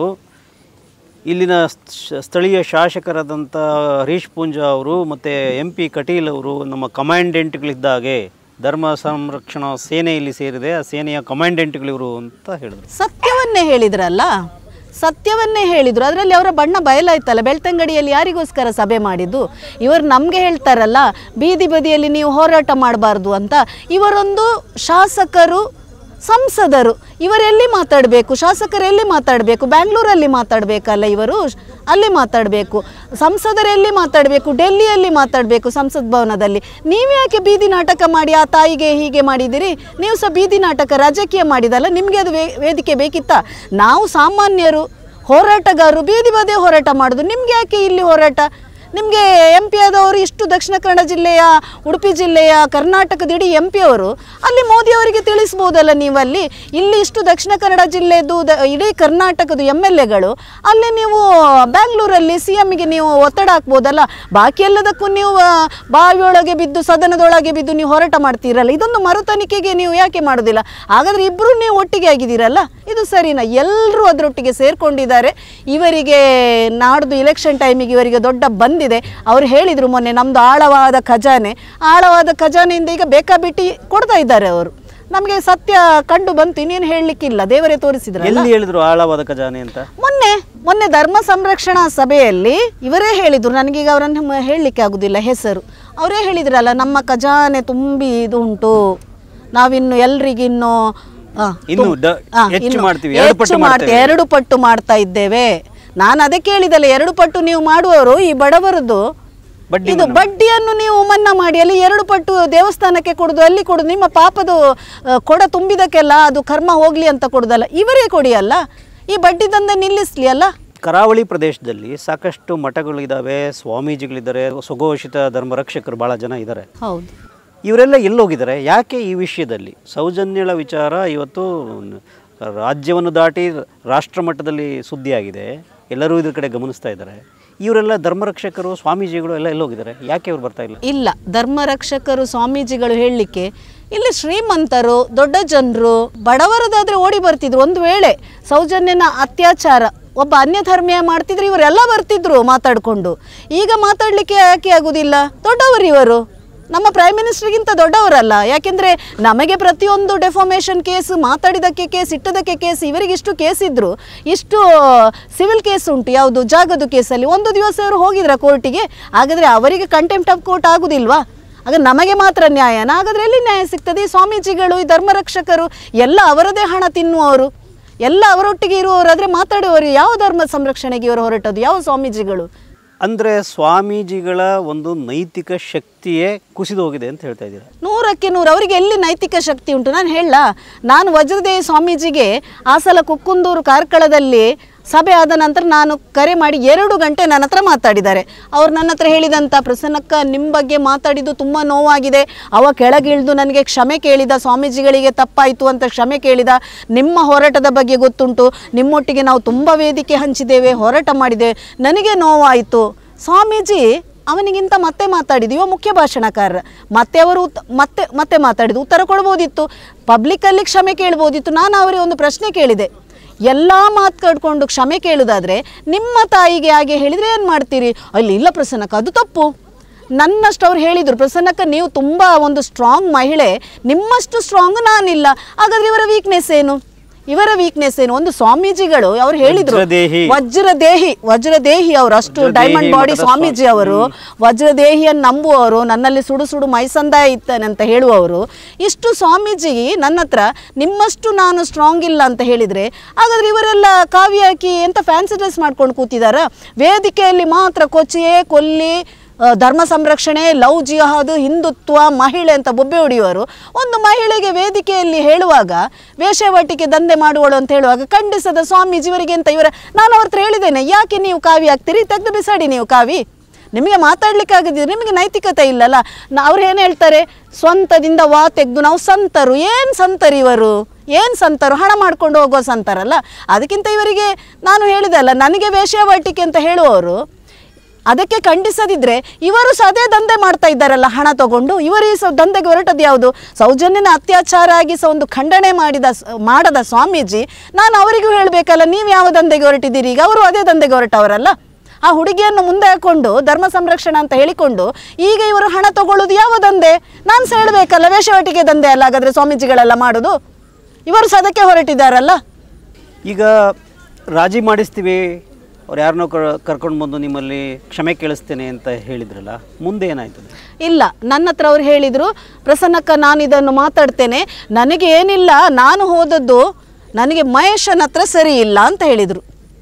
ಇಲ್ಲಿನ ಶ- ಸ್ಥಳೀಯ ಶಾಸಕರಾದಂಥ ಹರೀಶ್ ಪೂಂಜಾ ಅವರು ಮತ್ತು ಎಂ ಪಿ ಕಟೀಲ್ ಅವರು ನಮ್ಮ ಕಮಾಂಡೆಂಟ್ಗಳಿದ್ದಾಗೆ ಧರ್ಮ ಸಂರಕ್ಷಣಾ ಸೇನೆ ಇಲ್ಲಿ ಸೇರಿದೆ ಆ ಸೇನೆಯ ಕಮಾಂಡೆಂಟ್ಗಳಿವರು ಅಂತ ಹೇಳಿದ್ರು ಸತ್ಯವನ್ನೇ ಹೇಳಿದ್ರಲ್ಲ ಸತ್ಯವನ್ನೇ ಹೇಳಿದ್ರು ಅದರಲ್ಲಿ ಅವರ ಬಣ್ಣ ಬಯಲಾಯ್ತಲ್ಲ ಬೆಳ್ತಂಗಡಿಯಲ್ಲಿ ಯಾರಿಗೋಸ್ಕರ ಸಭೆ ಮಾಡಿದ್ದು ಇವರು ನಮಗೆ ಹೇಳ್ತಾರಲ್ಲ ಬೀದಿ ಬದಿಯಲ್ಲಿ ನೀವು ಹೋರಾಟ ಮಾಡಬಾರ್ದು ಅಂತ ಇವರೊಂದು ಶಾಸಕರು ಸಂಸದರು ಇವರೆಲ್ಲಿ ಮಾತಾಡಬೇಕು ಶಾಸಕರೆಲ್ಲಿ ಮಾತಾಡಬೇಕು ಬ್ಯಾಂಗ್ಳೂರಲ್ಲಿ ಮಾತಾಡಬೇಕಲ್ಲ ಇವರು ಅಲ್ಲಿ ಮಾತಾಡಬೇಕು ಸಂಸದರೆಲ್ಲಿ ಮಾತಾಡಬೇಕು ಡೆಲ್ಲಿಯಲ್ಲಿ ಮಾತಾಡಬೇಕು ಸಂಸತ್ ಭವನದಲ್ಲಿ ನೀವ್ಯಾಕೆ ಬೀದಿ ನಾಟಕ ಮಾಡಿ ಆ ತಾಯಿಗೆ ಹೀಗೆ ಮಾಡಿದಿರಿ ನೀವು ಸಹ ಬೀದಿ ನಾಟಕ ರಾಜಕೀಯ ಮಾಡಿದಲ್ಲ ನಿಮಗೆ ಅದು ವೇ ವೇದಿಕೆ ಬೇಕಿತ್ತಾ ನಾವು ಸಾಮಾನ್ಯರು ಹೋರಾಟಗಾರರು ಬೀದಿ ಬದಿ ಹೋರಾಟ ಮಾಡೋದು ನಿಮ್ಗೆ ಯಾಕೆ ಇಲ್ಲಿ ಹೋರಾಟ ನಿಮಗೆ ಎಂ ಪಿ ಆದವರು ಇಷ್ಟು ದಕ್ಷಿಣ ಕನ್ನಡ ಜಿಲ್ಲೆಯ ಉಡುಪಿ ಜಿಲ್ಲೆಯ ಕರ್ನಾಟಕದ ಇಡೀ ಎಂ ಪಿ ಅವರು ಅಲ್ಲಿ ಮೋದಿಯವರಿಗೆ ತಿಳಿಸ್ಬೋದಲ್ಲ ನೀವಲ್ಲಿ ಇಲ್ಲಿ ಇಷ್ಟು ದಕ್ಷಿಣ ಕನ್ನಡ ಜಿಲ್ಲೆದು ದ ಇಡೀ ಕರ್ನಾಟಕದ ಎಮ್ ಎಲ್ ಎಗಳು ಅಲ್ಲಿ ನೀವು ಬ್ಯಾಂಗ್ಳೂರಲ್ಲಿ ಸಿ ಎಮ್ಗೆ ನೀವು ಒತ್ತಡ ಹಾಕ್ಬೋದಲ್ಲ ಬಾಕಿ ಎಲ್ಲದಕ್ಕೂ ನೀವು ಆ, ಬಾವಿಯೊಳಗೆ ಬಿದ್ದು ಸದನದೊಳಗೆ ಬಿದ್ದು ನೀವು ಹೋರಾಟ ಮಾಡ್ತೀರಲ್ಲ ಇದೊಂದು ಮರುತನಿಖೆಗೆ ನೀವು ಯಾಕೆ ಮಾಡೋದಿಲ್ಲ ಹಾಗಾದ್ರೆ ಇಬ್ಬರು ನೀವು ಒಟ್ಟಿಗೆ ಆಗಿದ್ದೀರಲ್ಲ ಇದು ಸರಿನಾ ಎಲ್ಲರೂ ಅದರೊಟ್ಟಿಗೆ ಸೇರ್ಕೊಂಡಿದ್ದಾರೆ ಇವರಿಗೆ ನಾಡ್ದು ಇಲೆಕ್ಷನ್ ಟೈಮಿಗೆ ಇವರಿಗೆ ದೊಡ್ಡ ಬಂದಿದೆ ಅವ್ರು ಹೇಳಿದರು ಮೊನ್ನೆ ನಮ್ಮದು ಆಳವಾದ ಖಜಾನೆ ಆಳವಾದ ಖಜಾನೆಯಿಂದ ಈಗ ಬೇಕಾಬಿಟ್ಟಿ ಕೊಡ್ತಾ ಇದ್ದಾರೆ ಅವರು ನಮಗೆ ಸತ್ಯ ಕಂಡು ಬಂತು ಇನ್ನೇನು ಹೇಳಲಿಕ್ಕಿಲ್ಲ ದೇವರೇ ತೋರಿಸಿದ್ರಲ್ಲ ಎಲ್ಲಿ ಹೇಳಿದ್ರು ಆಳವಾದ ಖಜಾನೆ ಅಂತ ಮೊನ್ನೆ ಮೊನ್ನೆ ಧರ್ಮ ಸಂರಕ್ಷಣಾ ಸಭೆಯಲ್ಲಿ ಇವರೇ ಹೇಳಿದ್ರು ನನಗೀಗ ಅವರನ್ನು ಹೇಳಲಿಕ್ಕೆ ಆಗುದಿಲ್ಲ ಹೆಸರು ಅವರೇ ಹೇಳಿದ್ರಲ್ಲ ನಮ್ಮ ಖಜಾನೆ ತುಂಬಿ ಇದು ಉಂಟು ನಾವಿನ್ನು ಎಲ್ರಿಗಿನ್ನು ಆ, ಇನ್ನು ತುಂ- ಡ- ಆ, ಹೆಚ್ಚು ಇನ್ನು ಮಾಡ್ತೀವಿ, ಎರಡು ಪಟ್ಟು ಹೆಚ್ಚು ಮಾಡ್ತೇವೆ, ಮಾಡ್ತೇವೆ. ಎರಡು ಪಟ್ಟು ಮಾಡ್ತಾ ಇದ್ದೇವೆ ನಾನು ಅದಕ್ಕೆ ಹೇಳಿದಲ್ಲ ಎರಡು ಪಟ್ಟು ನೀವು ಮಾಡುವವರು ಈ ಬಡವರದ್ದು ಬಡ್ಡಿ ಇದು ಬಡ್ಡಿಯನ್ನು ನೀವು ಮನ್ನಾ ಮಾಡಿ ಅಲ್ಲಿ ಎರಡು ಪಟ್ಟು ದೇವಸ್ಥಾನಕ್ಕೆ ಕೊಡುದು ಅಲ್ಲಿ ಕೊಡುದು ನಿಮ್ಮ ಪಾಪದ ಆ, ಕೊಡ ತುಂಬಿದಕ್ಕೆಲ್ಲ ಅದು ಕರ್ಮ ಹೋಗ್ಲಿ ಅಂತ ಕೊಡುದಲ್ಲ ಇವರೇ ಕೊಡಿ ಅಲ್ಲ ಈ ಬಡ್ಡಿ ದಂಧೆ ನಿಲ್ಲಿಸ್ಲಿ ಅಲ್ಲ ಕರಾವಳಿ ಪ್ರದೇಶದಲ್ಲಿ ಸಾಕಷ್ಟು ಮಠಗಳಿದ್ದಾವೆ ಸ್ವಾಮೀಜಿಗಳಿದ್ದಾರೆ ಸ್ವಘೋಷಿತ ಧರ್ಮರಕ್ಷಕರು ಭಾಳ ಜನ ಇದ್ದಾರೆ ಹೌದು ಇವರೆಲ್ಲ ಎಲ್ಲೋಗಿದ್ದಾರೆ ಯಾಕೆ ಈ ವಿಷಯದಲ್ಲಿ ಸೌಜನ್ಯಳ ವಿಚಾರ ಇವತ್ತು ರಾಜ್ಯವನ್ನು ದಾಟಿ ರಾಷ್ಟ್ರ ಮಟ್ಟದಲ್ಲಿ ಸುದ್ದಿಯಾಗಿದೆ ಎಲ್ಲರೂ ಇದ್ರ ಕಡೆ ಗಮನಿಸ್ತಾ ಇದ್ದಾರೆ ಇವರೆಲ್ಲ ಧರ್ಮರಕ್ಷಕರು ಸ್ವಾಮೀಜಿಗಳು ಎಲ್ಲ ಎಲ್ಲೋಗಿದ್ದಾರೆ ಯಾಕೆ ಇವ್ರು ಬರ್ತಾ ಇಲ್ಲ ಇಲ್ಲ ಧರ್ಮರಕ್ಷಕರು ಸ್ವಾಮೀಜಿಗಳು ಹೇಳಲಿಕ್ಕೆ ಇಲ್ಲಿ ಶ್ರೀಮಂತರು ದೊಡ್ಡ ಜನರು ಬಡವರದಾದ್ರೆ ಓಡಿ ಬರ್ತಿದ್ರು ಒಂದು ವೇಳೆ ಸೌಜನ್ಯನ ಅತ್ಯಾಚಾರ ಒಬ್ಬ ಅನ್ಯ ಧರ್ಮೀಯ ಮಾಡ್ತಿದ್ರೆ ಇವರೆಲ್ಲ ಬರ್ತಿದ್ರು ಮಾತಾಡಿಕೊಂಡು ಈಗ ಮಾತಾಡಲಿಕ್ಕೆ ಯಾಕೆ ಆಗುದಿಲ್ಲ ದೊಡ್ಡವರು ಇವರು ನಮ್ಮ ಪ್ರೈಮ್ ಮಿನಿಸ್ಟರ್ಗಿಂತ ದೊಡ್ಡವರಲ್ಲ ಯಾಕೆಂದ್ರೆ ನಮಗೆ ಪ್ರತಿಯೊಂದು ಡೆಫಾಮೇಷನ್ ಕೇಸ್ ಮಾತಾಡಿದಕ್ಕೆ ಕೇಸ್ ಇಟ್ಟದಕ್ಕೆ ಕೇಸ್ ಇವರಿಗೆ ಇಷ್ಟು ಕೇಸ್ ಇದ್ರು ಇಷ್ಟು ಸಿವಿಲ್ ಕೇಸ್ ಉಂಟು ಯಾವುದು ಜಾಗದ ಕೇಸಲ್ಲಿ ಒಂದು ದಿವಸ ಅವರು ಹೋಗಿದ್ರ ಕೋರ್ಟಿಗೆ ಹಾಗಾದ್ರೆ ಅವರಿಗೆ ಕಂಟೆಂಪ್ಟ್ ಆಫ್ ಕೋರ್ಟ್ ಆಗುದಿಲ್ವಾ ಆಗ ನಮಗೆ ಮಾತ್ರ ನ್ಯಾಯನ ಹಾಗಾದ್ರೆ ಎಲ್ಲಿ ನ್ಯಾಯ ಸಿಗ್ತದೆ ಈ ಸ್ವಾಮೀಜಿಗಳು ಈ ಧರ್ಮರಕ್ಷಕರು ಎಲ್ಲ ಅವರದೇ ಹಣ ತಿನ್ನುವವರು ಎಲ್ಲ ಅವರೊಟ್ಟಿಗೆ ಇರುವವರಾದ್ರೆ ಮಾತಾಡುವವರು ಯಾವ ಧರ್ಮ ಸಂರಕ್ಷಣೆಗೆ ಇವರು ಹೊರಟದ್ದು ಯಾವ ಸ್ವಾಮೀಜಿಗಳು ಅಂದರೆ ಸ್ವಾಮೀಜಿಗಳ ಒಂದು ನೈತಿಕ ಶಕ್ತಿಯೇ ಕುಸಿದು ಹೋಗಿದೆ ಅಂತ ಹೇಳ್ತಾ ಇದ್ದೀರಾ ನೂರಕ್ಕೆ ನೂರು ಅವರಿಗೆ ಎಲ್ಲಿ ನೈತಿಕ ಶಕ್ತಿ ಉಂಟು ನಾನು ಹೇಳ ನಾನು ವಜ್ರದೇವಿ ಸ್ವಾಮೀಜಿಗೆ ಆ ಸಲ ಕುಕ್ಕುಂದೂರು ಕಾರ್ಕಳದಲ್ಲಿ ಸಭೆ ಆದ ನಂತರ ನಾನು ಕರೆ ಮಾಡಿ ಎರಡು ಗಂಟೆ ನನ್ನ ಹತ್ರ ಮಾತಾಡಿದ್ದಾರೆ ಅವ್ರು ನನ್ನ ಹತ್ರ ಹೇಳಿದಂಥ ಪ್ರಸನ್ನಕ್ಕ ನಿಮ್ಮ ಬಗ್ಗೆ ಮಾತಾಡಿದ್ದು ತುಂಬ ನೋವಾಗಿದೆ ಅವ ಕೆಳಗಿಳಿದು ನನಗೆ ಕ್ಷಮೆ ಕೇಳಿದ ಸ್ವಾಮೀಜಿಗಳಿಗೆ ತಪ್ಪಾಯಿತು ಅಂತ ಕ್ಷಮೆ ಕೇಳಿದ ನಿಮ್ಮ ಹೋರಾಟದ ಬಗ್ಗೆ ಗೊತ್ತುಂಟು ನಿಮ್ಮೊಟ್ಟಿಗೆ ನಾವು ತುಂಬ ವೇದಿಕೆ ಹಂಚಿದ್ದೇವೆ ಹೋರಾಟ ಮಾಡಿದ್ದೇವೆ ನನಗೆ ನೋವಾಯಿತು ಸ್ವಾಮೀಜಿ ಅವನಿಗಿಂತ ಮತ್ತೆ ಮಾತಾಡಿದ್ದು ಇವ ಮುಖ್ಯ ಭಾಷಣಕಾರ ಮತ್ತೆ ಅವರು ಉತ್- ಮತ್ತೆ ಮತ್ತೆ ಮಾತಾಡಿದ್ದು ಉತ್ತರ ಕೊಡ್ಬೋದಿತ್ತು ಪಬ್ಲಿಕ್ಕಲ್ಲಿ ಕ್ಷಮೆ ಕೇಳ್ಬೋದಿತ್ತು ನಾನು ಅವರಿಗೆ ಒಂದು ಪ್ರಶ್ನೆ ಕೇಳಿದೆ ಎಲ್ಲ ಮಾತು ಕಡ್ಕೊಂಡು ಕ್ಷಮೆ ಕೇಳುದಾದ್ರೆ ನಿಮ್ಮ ತಾಯಿಗೆ ಹಾಗೆ ಹೇಳಿದರೆ ಏನು ಮಾಡ್ತೀರಿ ಅಲ್ಲಿ ಇಲ್ಲ ಪ್ರಸನ್ನಕ್ಕ ಅದು ತಪ್ಪು ನನ್ನಷ್ಟು ಅವ್ರು ಹೇಳಿದರು ಪ್ರಸನ್ನಕ್ಕ ನೀವು ತುಂಬ ಒಂದು ಸ್ಟ್ರಾಂಗ್ ಮಹಿಳೆ ನಿಮ್ಮಷ್ಟು ಸ್ಟ್ರಾಂಗ್ ನಾನಿಲ್ಲ ಹಾಗಾದ್ರೆ ಇವರ ವೀಕ್ನೆಸ್ ಏನು ಇವರ ವೀಕ್ನೆಸ್ ಏನು ಒಂದು ಸ್ವಾಮೀಜಿಗಳು ಅವ್ರು ಹೇಳಿದ್ರು ವಜ್ರದೇಹಿ. ವಜ್ರದೇಹಿ ವಜ್ರದೇಹಿ ಅವರು ಅಷ್ಟು ವಜ್ರದೇಹಿ ಡೈಮಂಡ್ ಬಾಡಿ ಮಠದ ಸ್ವಾಮೀಜಿ ಅವರು ವಜ್ರದೇಹಿಯನ್ನು ನಂಬುವವರು ನನ್ನಲ್ಲಿ ಸುಡು ಸುಡು ಮೈಸಂದಾಯ ಇದ್ದಾನೆ ಅಂತ ಹೇಳುವವರು ಇಷ್ಟು ಸ್ವಾಮೀಜಿ ನನ್ನ ಹತ್ರ ನಿಮ್ಮಷ್ಟು ನಾನು ಸ್ಟ್ರಾಂಗ್ ಇಲ್ಲ ಅಂತ ಹೇಳಿದರೆ ಹಾಗಾದ್ರೆ ಇವರೆಲ್ಲ ಕಾವಿ ಹಾಕಿ ಎಂತ ಫ್ಯಾನ್ಸಿ ಡ್ರೆಸ್ ಮಾಡ್ಕೊಂಡು ಕೂತಿದಾರ ವೇದಿಕೆಯಲ್ಲಿ ಮಾತ್ರ ಕೊಚ್ಚಿಯೇ ಕೊಲ್ಲಿ ಆ, ಧರ್ಮ ಸಂರಕ್ಷಣೆ ಲವ್ ಜಿಹಾದ್ ಹಿಂದುತ್ವ ಮಹಿಳೆ ಅಂತ ಬೊಬ್ಬೆ ಹೊಡೆಯುವರು ಒಂದು ಮಹಿಳೆಗೆ ವೇದಿಕೆಯಲ್ಲಿ ಹೇಳುವಾಗ ವೇಷವಾಟಿಕೆ ದಂಧೆ ಮಾಡುವಳು ಅಂತ ಹೇಳುವಾಗ ಖಂಡಿಸದ ಸ್ವಾಮೀಜಿ ಇವರಿಗೆ ಅಂತ ಇವರ ನಾನು ಅವ್ರ ಹತ್ರ ಹೇಳಿದ್ದೇನೆ ಯಾಕೆ ನೀವು ಕಾವಿ ಹಾಕ್ತೀರಿ ತೆಗೆದು ಬಿಸಾಡಿ ನೀವು ಕಾವಿ ನಿಮಗೆ ಮಾತಾಡ್ಲಿಕ್ಕೆ ಆಗದಿದ್ರೆ ನಿಮಗೆ ನೈತಿಕತೆ ಇಲ್ಲಲ್ಲ ನ- ಅವ್ರು ಏನು ಹೇಳ್ತಾರೆ ಸ್ವಂತದಿಂದ ವಾ ತೆಗೆದು ನಾವು ಸಂತರು ಏನು ಸಂತರು ಇವರು ಏನು ಸಂತರು ಹಣ ಮಾಡ್ಕೊಂಡು ಹೋಗೋ ಸಂತರಲ್ಲ ಅದಕ್ಕಿಂತ ಇವರಿಗೆ ನಾನು ಹೇಳಿದಲ್ಲ ನನಗೆ ವೇಶ್ಯಾವಾಟಿಕೆ ಅಂತ ಹೇಳುವವರು ಅದಕ್ಕೆ ಖಂಡಿಸದಿದ್ರೆ ಇವರು ಸಹ ಅದೇ ದಂಧೆ ಮಾಡ್ತಾ ಇದ್ದಾರಲ್ಲ ಹಣ ತಗೊಂಡು ಇವರು ಈ ಸ ದಂಧೆಗೆ ಹೊರಟದ್ದು ಯಾವುದು ಸೌಜನ್ಯನ ಅತ್ಯಾಚಾರ ಆಗಿ ಸಹ ಒಂದು ಖಂಡನೆ ಮಾಡಿದ ಸ- ಮಾಡದ ಸ್ವಾಮೀಜಿ ನಾನು ಅವರಿಗೂ ಹೇಳಬೇಕಲ್ಲ ನೀವು ಯಾವ ದಂಧೆಗೆ ಹೊರಟಿದ್ದೀರಿ ಈಗ ಅವರು ಅದೇ ದಂಧೆಗೆ ಹೊರಟವರಲ್ಲ ಆ ಹುಡುಗಿಯನ್ನು ಮುಂದೆ ಹಾಕೊಂಡು ಧರ್ಮ ಸಂರಕ್ಷಣೆ ಅಂತ ಹೇಳಿಕೊಂಡು ಈಗ ಇವರು ಹಣ ತಗೊಳ್ಳೋದು ಯಾವ ದಂಧೆ ನಾನು ಸಹ ಹೇಳಬೇಕಲ್ಲ ವೇಷವಾಟಿಕೆ ದಂಧೆ ಅಲ್ಲ ಹಾಗಾದ್ರೆ ಸ್ವಾಮೀಜಿಗಳೆಲ್ಲ ಮಾಡೋದು ಇವರು ಸಹ ಅದಕ್ಕೆ ಹೊರಟಿದ್ದಾರಲ್ಲ ಈಗ ರಾಜಿ ಮಾಡಿಸ್ತೀವಿ ಅವ್ರು ಯಾರನ್ನೋ ಕರ್ಕೊಂಡು ಬಂದು ನಿಮ್ಮಲ್ಲಿ ಕ್ಷಮೆ ಕೇಳಿಸ್ತೇನೆ ಅಂತ ಹೇಳಿದ್ರಲ್ಲ ಮುಂದೆ ಏನಾಯ್ತದೆ ಇಲ್ಲ ನನ್ನ ಹತ್ರ ಅವ್ರು ಹೇಳಿದರು ಪ್ರಸನ್ನಕ್ಕ ನಾನು ಇದನ್ನು ಮಾತಾಡ್ತೇನೆ ನನಗೆ ಏನಿಲ್ಲ ನಾನು ಹೋದದ್ದು ನನಗೆ ಮಹೇಶನ ಹತ್ರ ಸರಿ ಇಲ್ಲ ಅಂತ ಹೇಳಿದರು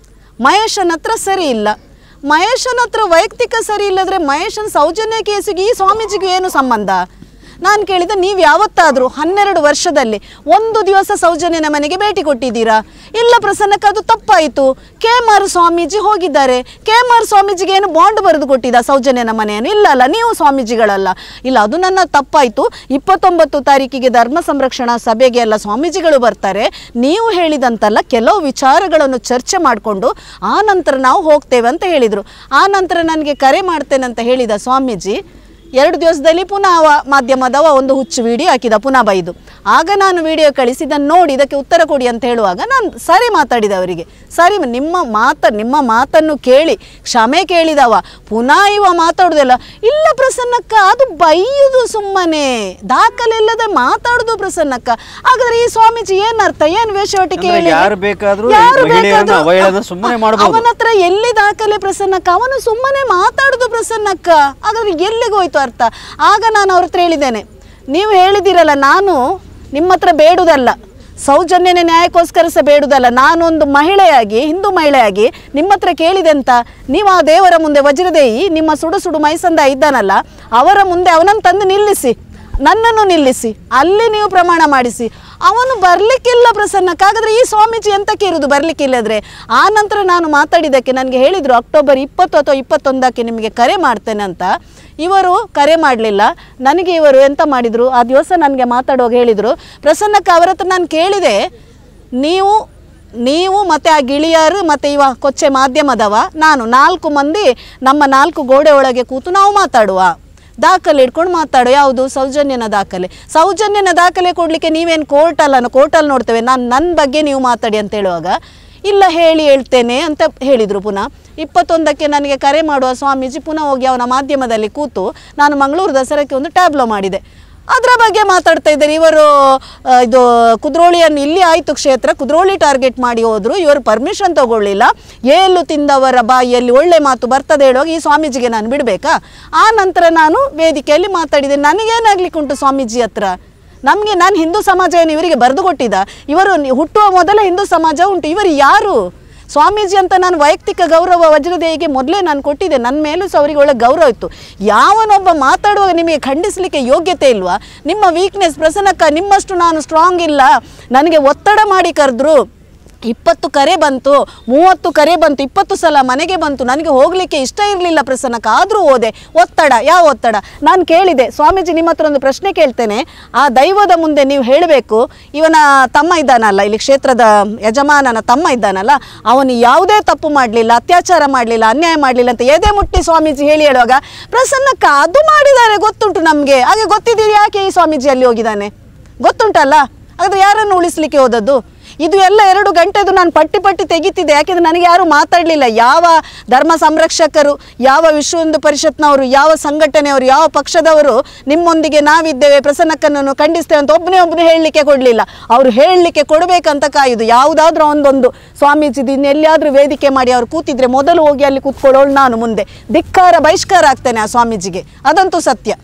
ಮಹೇಶನ ಹತ್ರ ಸರಿ ಇಲ್ಲ ಮಹೇಶನ ಹತ್ರ ವೈಯಕ್ತಿಕ ಸರಿ ಇಲ್ಲದ್ರೆ ಮಹೇಶನ ಸೌಜನ್ಯ ಕೇಸಿಗೆ ಈ ಸ್ವಾಮೀಜಿಗೂ ಏನು ಸಂಬಂಧ ನಾನು ಕೇಳಿದೆ ನೀವು ಯಾವತ್ತಾದರೂ ಹನ್ನೆರಡು ವರ್ಷದಲ್ಲಿ ಒಂದು ದಿವಸ ಸೌಜನ್ಯನ ಮನೆಗೆ ಭೇಟಿ ಕೊಟ್ಟಿದ್ದೀರಾ ಇಲ್ಲ ಪ್ರಸನ್ನಕ್ಕೆ ಅದು ತಪ್ಪಾಯಿತು ಕೆ ಮಾರು ಸ್ವಾಮೀಜಿ ಹೋಗಿದ್ದಾರೆ ಕೆ ಮಾರು ಸ್ವಾಮೀಜಿಗೆ ಏನು ಬಾಂಡ್ ಬರೆದು ಕೊಟ್ಟಿದ್ದ ಸೌಜನ್ಯನ ಮನೆಯನ್ನು ಇಲ್ಲ ಅಲ್ಲ ನೀವು ಸ್ವಾಮೀಜಿಗಳಲ್ಲ ಇಲ್ಲ ಅದು ನನ್ನ ತಪ್ಪಾಯಿತು ಇಪ್ಪತ್ತೊಂಬತ್ತು ತಾರೀಕಿಗೆ ಧರ್ಮ ಸಂರಕ್ಷಣಾ ಸಭೆಗೆ ಎಲ್ಲ ಸ್ವಾಮೀಜಿಗಳು ಬರ್ತಾರೆ ನೀವು ಹೇಳಿದಂತಲ್ಲ ಕೆಲವು ವಿಚಾರಗಳನ್ನು ಚರ್ಚೆ ಮಾಡಿಕೊಂಡು ಆ ನಂತರ ನಾವು ಹೋಗ್ತೇವೆ ಅಂತ ಹೇಳಿದರು ಆ ನಂತರ ನನಗೆ ಕರೆ ಮಾಡ್ತೇನೆ ಅಂತ ಹೇಳಿದ ಸ್ವಾಮೀಜಿ ಎರಡು ದಿವಸದಲ್ಲಿ ಪುನಃ ಅವ ಮಾಧ್ಯಮದವ ಒಂದು ಹುಚ್ಚು ವಿಡಿಯೋ ಹಾಕಿದ ಪುನಃ ಬೈದು ಆಗ ನಾನು ವಿಡಿಯೋ ಕಳಿಸಿ ಇದನ್ನು ನೋಡಿ ಇದಕ್ಕೆ ಉತ್ತರ ಕೊಡಿ ಅಂತ ಹೇಳುವಾಗ ನಾನು ಸರಿ ಮಾತಾಡಿದೆ ಅವರಿಗೆ ಸರಿ ನಿಮ್ಮ ಮಾತ ನಿಮ್ಮ ಮಾತನ್ನು ಕೇಳಿ ಕ್ಷಮೆ ಕೇಳಿದವ ಪುನಃ ಇವ ಮಾತಾಡುದಿಲ್ಲ ಇಲ್ಲ ಪ್ರಸನ್ನಕ್ಕ ಅದು ಬೈಯುದು ಸುಮ್ಮನೆ ದಾಖಲೆ ಇಲ್ಲದೆ ಮಾತಾಡುದು ಪ್ರಸನ್ನಕ್ಕ ಹಾಗಾದ್ರೆ ಈ ಸ್ವಾಮೀಜಿ ಏನ್ ಅರ್ಥ ಏನ್ ವೇಷವಟಿಕೆ ಅಂದ್ರೆ ಹೇಳಿ? ಯಾರು ಬೇಕಾದ್ರೂ ಯಾರು ಮಹಿಳೆಯರನ್ನ ಬೇಕಾದ್ರೂ- ಅವಹೇಳನ ಸುಮ್ಮನೆ ಮಾಡ್ಬೋದು. ಅವನ ಹತ್ರ ಎಲ್ಲಿ ದಾಖಲೆ ಪ್ರಸನ್ನಕ್ಕ ಅವನು ಸುಮ್ಮನೆ ಮಾತಾಡುದು ಪ್ರಸನ್ನಕ್ಕ ಹಾಗಾದ್ರೆ ಎಲ್ಲಿಗೆ ಹೋಯ್ತು ಅರ್ಥ ಆಗ ನಾನು ಅವ್ರ ಹತ್ರ ಹೇಳಿದ್ದೇನೆ ನೀವು ಹೇಳಿದಿರಲ್ಲ ನಾನು ನಿಮ್ಮ ಹತ್ರ ಬೇಡುದಲ್ಲ ಸೌಜನ್ಯನೇ ನ್ಯಾಯಕ್ಕೋಸ್ಕರ ಸಹ ಬೇಡುದಲ್ಲ ನಾನೊಂದು ಮಹಿಳೆಯಾಗಿ ಹಿಂದೂ ಮಹಿಳೆಯಾಗಿ ನಿಮ್ಮ ಹತ್ರ ಕೇಳಿದೆ ಅಂತ ನೀವು ಆ ದೇವರ ಮುಂದೆ ವಜ್ರದೇಯಿ ನಿಮ್ಮ ಸುಡು ಸುಡು ಮೈಸಂದ ಇದ್ದಾನಲ್ಲ ಅವರ ಮುಂದೆ ಅವನನ್ನು ತಂದು ನಿಲ್ಲಿಸಿ ನನ್ನನ್ನು ನಿಲ್ಲಿಸಿ ಅಲ್ಲಿ ನೀವು ಪ್ರಮಾಣ ಮಾಡಿಸಿ ಅವನು ಬರಲಿಕ್ಕಿಲ್ಲ ಪ್ರಸನ್ನಕ್ಕಾಗಾದ್ರೆ ಈ ಸ್ವಾಮೀಜಿ ಎಂತಕ್ಕೆ ಇರುವುದು ಬರಲಿಕ್ಕಿಲ್ಲದ್ರೆ ಆ ನಂತರ ನಾನು ಮಾತಾಡಿದ್ದಕ್ಕೆ ನನಗೆ ಹೇಳಿದರು ಅಕ್ಟೋಬರ್ ಇಪ್ಪತ್ತು ಅಥವಾ ಇಪ್ಪತ್ತೊಂದಕ್ಕೆ ನಿಮಗೆ ಕರೆ ಮಾಡ್ತೇನೆ ಅಂತ ಇವರು ಕರೆ ಮಾಡಲಿಲ್ಲ ನನಗೆ ಇವರು ಎಂತ ಮಾಡಿದರು ಆ ದಿವಸ ನನಗೆ ಮಾತಾಡುವಾಗ ಹೇಳಿದರು ಪ್ರಸನ್ನಕ್ಕ ಅವರ ಹತ್ರ ನಾನು ಕೇಳಿದೆ ನೀವು ನೀವು ಮತ್ತು ಆ ಗಿಳಿಯರು ಮತ್ತು ಇವ ಕೊಚ್ಚೆ ಮಾಧ್ಯಮದವ ನಾನು ನಾಲ್ಕು ಮಂದಿ ನಮ್ಮ ನಾಲ್ಕು ಗೋಡೆ ಒಳಗೆ ಕೂತು ನಾವು ಮಾತಾಡುವ ದಾಖಲೆ ಇಟ್ಕೊಂಡು ಮಾತಾಡು ಯಾವುದು ಸೌಜನ್ಯನ ದಾಖಲೆ ಸೌಜನ್ಯನ ದಾಖಲೆ ಕೊಡಲಿಕ್ಕೆ ನೀವೇನು ಕೋರ್ಟಲ್ಲ ಕೋರ್ಟಲ್ಲಿ ನೋಡ್ತೇವೆ ನಾನು ನನ್ನ ಬಗ್ಗೆ ನೀವು ಮಾತಾಡಿ ಅಂತ ಹೇಳುವಾಗ ಇಲ್ಲ ಹೇಳಿ ಹೇಳ್ತೇನೆ ಅಂತ ಹೇಳಿದರು ಪುನಃ ಇಪ್ಪತ್ತೊಂದಕ್ಕೆ ನನಗೆ ಕರೆ ಮಾಡುವ ಸ್ವಾಮೀಜಿ ಪುನಃ ಹೋಗಿ ಅವನ ಮಾಧ್ಯಮದಲ್ಲಿ ಕೂತು ನಾನು ಮಂಗಳೂರು ದಸರಾಕ್ಕೆ ಒಂದು ಟ್ಯಾಬ್ಲೋ ಮಾಡಿದೆ ಅದರ ಬಗ್ಗೆ ಮಾತಾಡ್ತಾ ಇದ್ದಾರೆ ಇವರು ಆ, ಇದು ಕುದ್ರೋಳಿಯನ್ನು ಇಲ್ಲಿ ಆಯಿತು ಕ್ಷೇತ್ರ ಕುದ್ರೋಳಿ ಟಾರ್ಗೆಟ್ ಮಾಡಿ ಹೋದ್ರು ಇವರು ಪರ್ಮಿಷನ್ ತಗೊಳ್ಳಿಲ್ಲ ಏಲು ತಿಂದವರ ಬಾಯಿಯಲ್ಲಿ ಒಳ್ಳೆ ಮಾತು ಬರ್ತದೆ ಹೇಳುವಾಗ ಈ ಸ್ವಾಮೀಜಿಗೆ ನಾನು ಬಿಡಬೇಕಾ ಆ ನಂತರ ನಾನು ವೇದಿಕೆಯಲ್ಲಿ ಮಾತಾಡಿದೆ ನನಗೇನಾಗ್ಲಿಕ್ಕೆ ಉಂಟು ಸ್ವಾಮೀಜಿ ಹತ್ರ ನಮಗೆ ನಾನು ಹಿಂದೂ ಸಮಾಜ ಏನು ಇವರಿಗೆ ಬರೆದು ಕೊಟ್ಟಿದ್ದ ಇವರು ನಿ- ಹುಟ್ಟುವ ಮೊದಲ ಹಿಂದೂ ಸಮಾಜ ಉಂಟು ಇವರು ಯಾರು ಸ್ವಾಮೀಜಿ ಅಂತ ನಾನು ವೈಯಕ್ತಿಕ ಗೌರವ ವಜ್ರದೇಹಿಗೆ ಮೊದಲೇ ನಾನು ಕೊಟ್ಟಿದ್ದೆ ನನ್ನ ಮೇಲೂ ಸಹ ಅವರಿಗೆ ಒಳ್ಳೆ ಗೌರವ ಇತ್ತು ಯಾವನೊಬ್ಬ ಮಾತಾಡುವಾಗ ನಿಮಗೆ ಖಂಡಿಸಲಿಕ್ಕೆ ಯೋಗ್ಯತೆ ಇಲ್ವಾ ನಿಮ್ಮ ವೀಕ್ನೆಸ್ ಪ್ರಸನ್ನಕ್ಕ ನಿಮ್ಮಷ್ಟು ನಾನು ಸ್ಟ್ರಾಂಗ್ ಇಲ್ಲ ನನಗೆ ಒತ್ತಡ ಮಾಡಿ ಕರೆದ್ರು ಇಪ್ಪತ್ತು ಕರೆ ಬಂತು ಮೂವತ್ತು ಕರೆ ಬಂತು ಇಪ್ಪತ್ತು ಸಲ ಮನೆಗೆ ಬಂತು ನನಗೆ ಹೋಗಲಿಕ್ಕೆ ಇಷ್ಟ ಇರಲಿಲ್ಲ ಪ್ರಸನ್ನಕ್ಕೆ ಆದರೂ ಹೋದೆ ಒತ್ತಡ ಯಾವ ಒತ್ತಡ ನಾನು ಕೇಳಿದೆ ಸ್ವಾಮೀಜಿ ನಿಮ್ಮ ಹತ್ರ ಒಂದು ಪ್ರಶ್ನೆ ಕೇಳ್ತೇನೆ ಆ ದೈವದ ಮುಂದೆ ನೀವು ಹೇಳಬೇಕು ಇವನ ತಮ್ಮ ಇದ್ದಾನಲ್ಲ ಇಲ್ಲಿ ಕ್ಷೇತ್ರದ ಯಜಮಾನನ ತಮ್ಮ ಇದ್ದಾನಲ್ಲ ಅವನು ಯಾವುದೇ ತಪ್ಪು ಮಾಡಲಿಲ್ಲ ಅತ್ಯಾಚಾರ ಮಾಡಲಿಲ್ಲ ಅನ್ಯಾಯ ಮಾಡಲಿಲ್ಲ ಅಂತ ಎದೆ ಮುಟ್ಟಿ ಸ್ವಾಮೀಜಿ ಹೇಳಿ ಹೇಳುವಾಗ ಪ್ರಸನ್ನಕ್ಕ ಅದು ಮಾಡಿದ್ದಾರೆ ಗೊತ್ತುಂಟು ನಮಗೆ ಹಾಗೆ ಗೊತ್ತಿದ್ದೀರಿ ಯಾಕೆ ಈ ಸ್ವಾಮೀಜಿ ಅಲ್ಲಿ ಹೋಗಿದ್ದಾನೆ ಗೊತ್ತುಂಟಲ್ಲ ಹಾಗಾದ್ರೆ ಯಾರನ್ನು ಉಳಿಸ್ಲಿಕ್ಕೆ ಹೋದದ್ದು ಇದು ಎಲ್ಲ ಎರಡು ಗಂಟೆದು ನಾನು ಪಟ್ಟಿ ಪಟ್ಟಿ ತೆಗಿತಿದ್ದೆ ಯಾಕೆಂದ್ರೆ ನನಗೆ ಯಾರು ಮಾತಾಡಲಿಲ್ಲ ಯಾವ ಧರ್ಮ ಸಂರಕ್ಷಕರು ಯಾವ ವಿಶ್ವ ಹಿಂದೂ ಪರಿಷತ್ನವರು ಯಾವ ಸಂಘಟನೆಯವರು ಯಾವ ಪಕ್ಷದವರು ನಿಮ್ಮೊಂದಿಗೆ ನಾವಿದ್ದೇವೆ ಪ್ರಸನ್ನಕ್ಕನನ್ನು ಖಂಡಿಸ್ತೇವೆ ಅಂತ ಒಬ್ಬನೇ ಒಬ್ಬನೇ ಹೇಳಲಿಕ್ಕೆ ಕೊಡಲಿಲ್ಲ ಅವರು ಹೇಳಲಿಕ್ಕೆ ಕೊಡಬೇಕಂತ ಕಾಯುದು ಯಾವುದಾದ್ರೂ ಒಂದೊಂದು ಸ್ವಾಮೀಜಿ ಇನ್ನೆಲ್ಲಿಯಾದ್ರೂ ವೇದಿಕೆ ಮಾಡಿ ಅವ್ರು ಕೂತಿದ್ರೆ ಮೊದಲು ಹೋಗಿ ಅಲ್ಲಿ ಕೂತ್ಕೊಳ್ಳೋಳು ನಾನು ಮುಂದೆ ಧಿಕ್ಕಾರ ಬಹಿಷ್ಕಾರ ಆಗ್ತೇನೆ ಆ ಸ್ವಾಮೀಜಿಗೆ ಅದಂತೂ ಸತ್ಯ